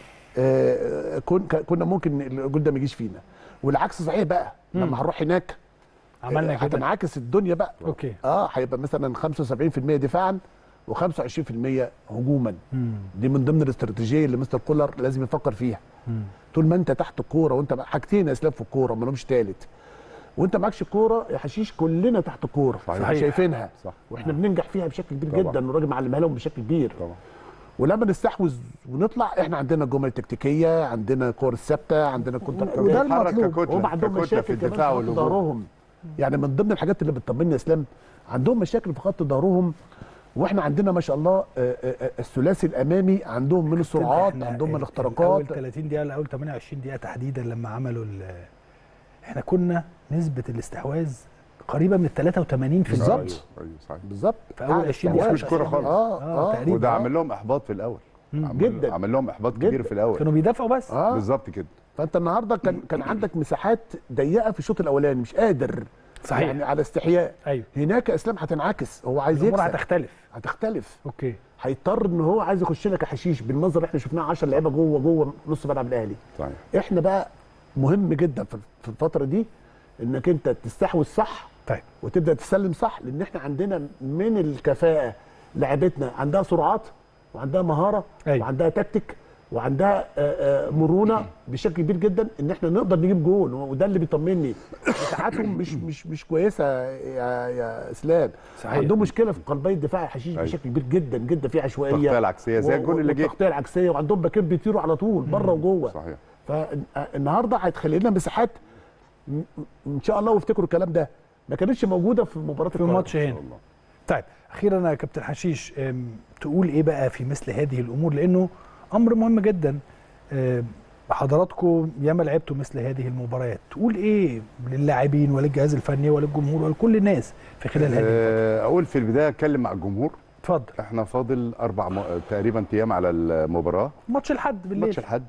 [SPEAKER 2] آه، كن ك- كنا ممكن الجول ده ما يجيش فينا والعكس صحيح بقى لما هنروح هناك
[SPEAKER 1] عملنا
[SPEAKER 2] آه،
[SPEAKER 1] كده
[SPEAKER 2] هتنعكس الدنيا بقى
[SPEAKER 1] اوكي
[SPEAKER 2] اه هيبقى مثلا 75% دفاعا و25% هجوما
[SPEAKER 1] مم.
[SPEAKER 2] دي من ضمن الاستراتيجيه اللي مستر كولر لازم يفكر فيها
[SPEAKER 1] مم.
[SPEAKER 2] طول ما انت تحت الكوره وانت مع- حاجتين يا اسلام في الكوره ما لهمش ثالث وانت معكش الكوره يا حشيش كلنا تحت الكوره
[SPEAKER 3] صحيح.
[SPEAKER 2] احنا شايفينها
[SPEAKER 3] صح.
[SPEAKER 2] واحنا بننجح فيها بشكل كبير
[SPEAKER 3] طبعا.
[SPEAKER 2] جدا والراجل معلمها لهم بشكل كبير
[SPEAKER 3] طبعا
[SPEAKER 2] ولما نستحوذ ونطلع احنا عندنا الجمل التكتيكيه عندنا كور الثابته عندنا كونتر
[SPEAKER 1] وده
[SPEAKER 3] بيتحرك
[SPEAKER 1] المطلوب.
[SPEAKER 3] ككتلة،
[SPEAKER 2] هم عندهم
[SPEAKER 3] ككتلة
[SPEAKER 2] مشاكل
[SPEAKER 3] في
[SPEAKER 2] كمان
[SPEAKER 3] الدفاع
[SPEAKER 2] في خط
[SPEAKER 3] والهجوم
[SPEAKER 2] ظهرهم يعني من ضمن الحاجات اللي بتطمني يا اسلام عندهم مشاكل في خط ظهرهم واحنا عندنا ما شاء الله آه، آه، آه، الثلاثي الامامي عندهم من السرعات
[SPEAKER 1] إحنا
[SPEAKER 2] عندهم من
[SPEAKER 1] ال-
[SPEAKER 2] الاختراقات
[SPEAKER 1] اول 30 دقيقه لاول 28 دقيقه تحديدا لما عملوا ال- احنا كنا نسبه الاستحواذ قريبه من 83%
[SPEAKER 2] بالظبط.
[SPEAKER 3] ايوه ايوه صحيح
[SPEAKER 2] بالظبط
[SPEAKER 1] في اول
[SPEAKER 2] أعلى
[SPEAKER 1] 20
[SPEAKER 2] استحواذ.
[SPEAKER 1] دقيقه
[SPEAKER 3] مش كرة خالص.
[SPEAKER 2] اه
[SPEAKER 1] اه
[SPEAKER 2] اه
[SPEAKER 1] تقريبا
[SPEAKER 3] وده
[SPEAKER 1] آه.
[SPEAKER 3] عمل لهم احباط في الاول عمل-
[SPEAKER 2] جدا.
[SPEAKER 3] عمل لهم احباط
[SPEAKER 2] جدا.
[SPEAKER 3] كبير في الاول
[SPEAKER 1] كانوا بيدافعوا بس
[SPEAKER 2] اه
[SPEAKER 3] بالظبط كده
[SPEAKER 2] فانت النهارده كان كان عندك مساحات ضيقه في الشوط الاولاني مش قادر
[SPEAKER 1] صحيح.
[SPEAKER 2] يعني على استحياء
[SPEAKER 1] ايوه
[SPEAKER 2] هناك يا اسلام هتنعكس هو عايز
[SPEAKER 1] الامور
[SPEAKER 2] يكسب
[SPEAKER 1] هتختلف
[SPEAKER 2] هتختلف
[SPEAKER 1] اوكي
[SPEAKER 2] هيضطر ان هو عايز يخش لك حشيش بالمنظر اللي احنا شفناه 10 لعيبه جوه جوه نص ملعب الاهلي
[SPEAKER 3] صحيح
[SPEAKER 2] احنا بقى مهم جدا في في الفتره دي انك انت تستحوذ صح
[SPEAKER 1] طيب
[SPEAKER 2] وتبدا تسلم صح لان احنا عندنا من الكفاءه لعبتنا عندها سرعات وعندها مهاره
[SPEAKER 1] أيوة.
[SPEAKER 2] وعندها تكتيك وعندها آه، آه، مرونه بشكل كبير جدا ان احنا نقدر نجيب جول وده اللي بيطمني دفاعاتهم مش مش مش كويسه يا يا اسلام
[SPEAKER 1] صحيح.
[SPEAKER 2] عندهم مشكله في قلبي الدفاع الحشيش
[SPEAKER 3] أيوة.
[SPEAKER 2] بشكل كبير جدا جدا في عشوائيه
[SPEAKER 3] التغطية العكسية زي
[SPEAKER 2] و-
[SPEAKER 3] الجون اللي جه.
[SPEAKER 2] والتغطيه العكسيه وعندهم باكين بيطيروا على طول بره وجوه
[SPEAKER 3] صحيح
[SPEAKER 2] فالنهارده هتخلي لنا مساحات م- ان شاء الله وافتكروا الكلام ده ما كانتش موجوده في مباراه
[SPEAKER 1] في
[SPEAKER 2] القاهرة.
[SPEAKER 1] الماتش هنا طيب اخيرا يا كابتن حشيش أم، تقول ايه بقى في مثل هذه الامور لانه امر مهم جدا أم، حضراتكم ياما لعبتوا مثل هذه المباريات تقول ايه للاعبين وللجهاز الفني وللجمهور ولكل الناس في خلال هذه الفترة؟
[SPEAKER 3] آه، اقول في البدايه اتكلم مع الجمهور
[SPEAKER 1] اتفضل
[SPEAKER 3] احنا فاضل اربع م... تقريبا ايام على المباراه
[SPEAKER 1] ماتش الحد بالليل
[SPEAKER 3] ماتش الحد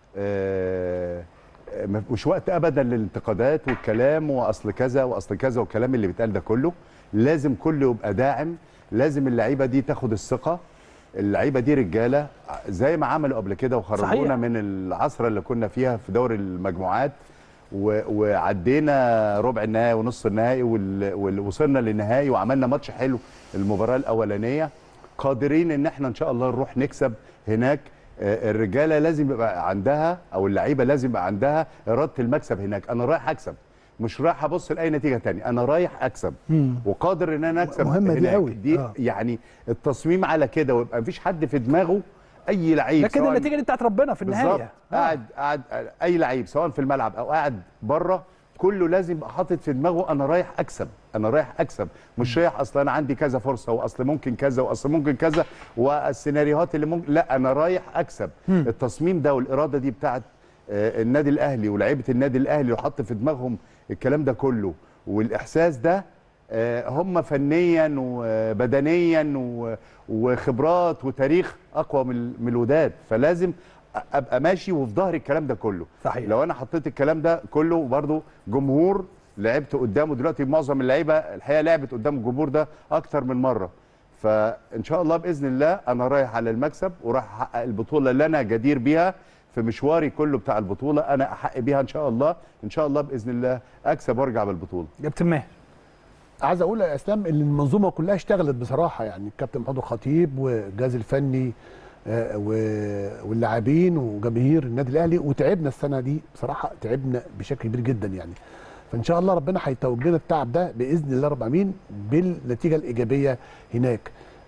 [SPEAKER 3] آه، آه، مش وقت ابدا للانتقادات والكلام واصل كذا واصل كذا والكلام اللي بيتقال ده كله لازم كله يبقى داعم لازم اللعيبه دي تاخد الثقه اللعيبه دي رجاله زي ما عملوا قبل كده وخرجونا
[SPEAKER 1] صحيح.
[SPEAKER 3] من العصره اللي كنا فيها في دوري المجموعات و- وعدينا ربع النهائي ونص النهائي وال- وال- وصلنا للنهائي وعملنا ماتش حلو المباراه الاولانيه قادرين ان احنا ان شاء الله نروح نكسب هناك آه، الرجاله لازم يبقى عندها او اللعيبه لازم يبقى عندها اراده المكسب هناك انا رايح اكسب مش رايح ابص لاي نتيجه تانية انا رايح اكسب
[SPEAKER 1] مم.
[SPEAKER 3] وقادر ان انا اكسب
[SPEAKER 1] مهمة دي
[SPEAKER 3] هناك.
[SPEAKER 1] قوي.
[SPEAKER 3] دي
[SPEAKER 1] آه.
[SPEAKER 3] يعني التصميم على كده ويبقى مفيش حد في دماغه اي لعيب
[SPEAKER 1] لكن
[SPEAKER 3] سواء-
[SPEAKER 1] النتيجه دي بتاعت ربنا في
[SPEAKER 3] بالظبط
[SPEAKER 1] النهايه آه.
[SPEAKER 3] قاعد قاعد اي لعيب سواء في الملعب او قاعد بره كله لازم يبقى حاطط في دماغه انا رايح اكسب انا رايح اكسب مش رايح اصل انا عندي كذا فرصه واصل ممكن كذا واصل ممكن كذا والسيناريوهات اللي ممكن لا انا رايح اكسب التصميم ده والاراده دي بتاعت آه، النادي الاهلي ولاعيبه النادي الاهلي وحط في دماغهم الكلام ده كله والاحساس ده آه، هم فنيا وبدنيا و- وخبرات وتاريخ اقوى من من الوداد فلازم ابقى ماشي وفي ظهر الكلام ده كله
[SPEAKER 1] صحيح.
[SPEAKER 3] لو انا حطيت الكلام ده كله برضو جمهور لعبت قدامه دلوقتي معظم اللعيبه الحقيقه لعبت قدام الجمهور ده اكتر من مره فان شاء الله باذن الله انا رايح على المكسب ورايح احقق البطوله اللي انا جدير بيها في مشواري كله بتاع البطوله انا احقق بيها ان شاء الله ان شاء الله باذن الله اكسب وارجع بالبطوله
[SPEAKER 1] كابتن ماهر
[SPEAKER 2] عايز اقول يا اسلام ان المنظومه كلها اشتغلت بصراحه يعني الكابتن محمود الخطيب والجهاز الفني آه، و- واللاعبين وجماهير النادي الاهلي وتعبنا السنه دي بصراحه تعبنا بشكل كبير جدا يعني فان شاء الله ربنا هيتوج لنا التعب ده باذن الله رب العالمين بالنتيجه الايجابيه هناك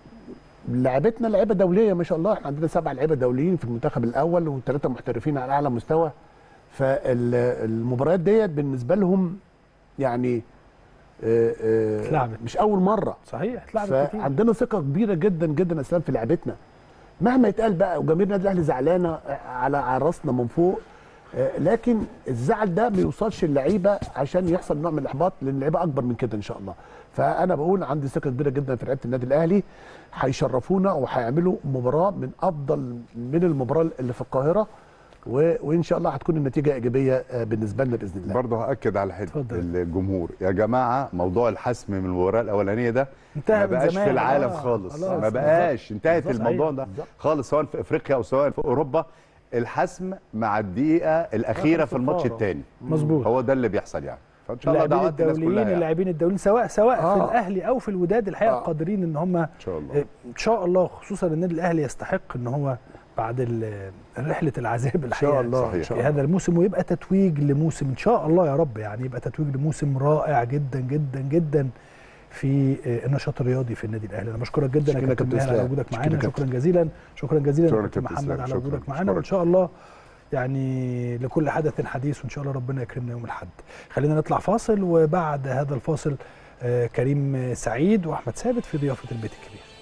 [SPEAKER 2] لعبتنا لعيبه دوليه ما شاء الله احنا عندنا سبع لعيبه دوليين في المنتخب الاول وثلاثه محترفين على اعلى مستوى فالمباريات ديت بالنسبه لهم يعني آه، آه،
[SPEAKER 1] اتلعبت.
[SPEAKER 2] مش اول مره
[SPEAKER 1] صحيح اتلعبت كتير
[SPEAKER 2] فعندنا ثقه كبيره جدا جدا يا اسلام في لعبتنا مهما يتقال بقى وجماهير النادي الاهلي زعلانه على على راسنا من فوق آه، لكن الزعل ده ما يوصلش اللعيبه عشان يحصل نوع من الاحباط لان اللعيبه اكبر من كده ان شاء الله فانا بقول عندي ثقه كبيره جدا في لعيبه النادي الاهلي هيشرفونا وهيعملوا مباراه من افضل من المباراه اللي في القاهره و... وان شاء الله هتكون النتيجه ايجابيه آه، بالنسبه لنا باذن الله
[SPEAKER 3] برضه هاكد على حته
[SPEAKER 1] اتفضل.
[SPEAKER 3] الجمهور يا جماعه موضوع الحسم من المباراه الاولانيه ده
[SPEAKER 1] انتهى
[SPEAKER 3] ما
[SPEAKER 1] من
[SPEAKER 3] بقاش
[SPEAKER 1] زمان.
[SPEAKER 3] في العالم
[SPEAKER 1] آه،
[SPEAKER 3] خالص
[SPEAKER 1] خلاص.
[SPEAKER 3] ما بقاش انتهت
[SPEAKER 1] بالظبط.
[SPEAKER 3] الموضوع
[SPEAKER 1] صحيح.
[SPEAKER 3] ده
[SPEAKER 2] بالظبط.
[SPEAKER 3] خالص سواء في افريقيا او سواء في اوروبا الحسم مع الدقيقه الاخيره
[SPEAKER 1] آخر
[SPEAKER 3] في الماتش
[SPEAKER 1] صفارة.
[SPEAKER 3] الثاني
[SPEAKER 1] مظبوط
[SPEAKER 3] هو ده اللي بيحصل يعني فان شاء الله
[SPEAKER 1] اللاعبين
[SPEAKER 3] دعوات الناس
[SPEAKER 1] الدوليين
[SPEAKER 3] كلها يعني.
[SPEAKER 1] اللاعبين الدوليين سواء سواء في
[SPEAKER 2] آه.
[SPEAKER 1] الاهلي او في الوداد الحقيقه
[SPEAKER 2] آه.
[SPEAKER 1] قادرين ان هم
[SPEAKER 3] ان شاء الله
[SPEAKER 1] ان شاء الله خصوصا النادي الاهلي يستحق ان هو بعد ال- رحله العذاب
[SPEAKER 2] ان
[SPEAKER 1] الحقيقه
[SPEAKER 2] شاء الله ان
[SPEAKER 3] صحيح.
[SPEAKER 2] شاء
[SPEAKER 1] في
[SPEAKER 2] الله
[SPEAKER 1] هذا الموسم ويبقى تتويج لموسم ان شاء الله يا رب يعني يبقى تتويج لموسم رائع جدا جدا جدا في آه، النشاط الرياضي في النادي الاهلي انا بشكرك جدا يا
[SPEAKER 2] شكرا
[SPEAKER 1] كابتن
[SPEAKER 2] كابتن
[SPEAKER 1] ماهر على
[SPEAKER 2] إسلام.
[SPEAKER 1] وجودك
[SPEAKER 2] شكرا
[SPEAKER 1] معانا
[SPEAKER 2] كابتن.
[SPEAKER 1] شكرا جزيلا شكرا جزيلا
[SPEAKER 3] شكرا
[SPEAKER 1] كابتن
[SPEAKER 3] كابتن
[SPEAKER 1] محمد
[SPEAKER 3] إسلام.
[SPEAKER 1] على
[SPEAKER 3] شكرا.
[SPEAKER 1] وجودك معانا
[SPEAKER 3] شكرا.
[SPEAKER 1] وان شاء الله يعني لكل حدث حديث وان شاء الله ربنا يكرمنا يوم الاحد خلينا نطلع فاصل وبعد هذا الفاصل آه، كريم سعيد واحمد ثابت في ضيافه البيت الكبير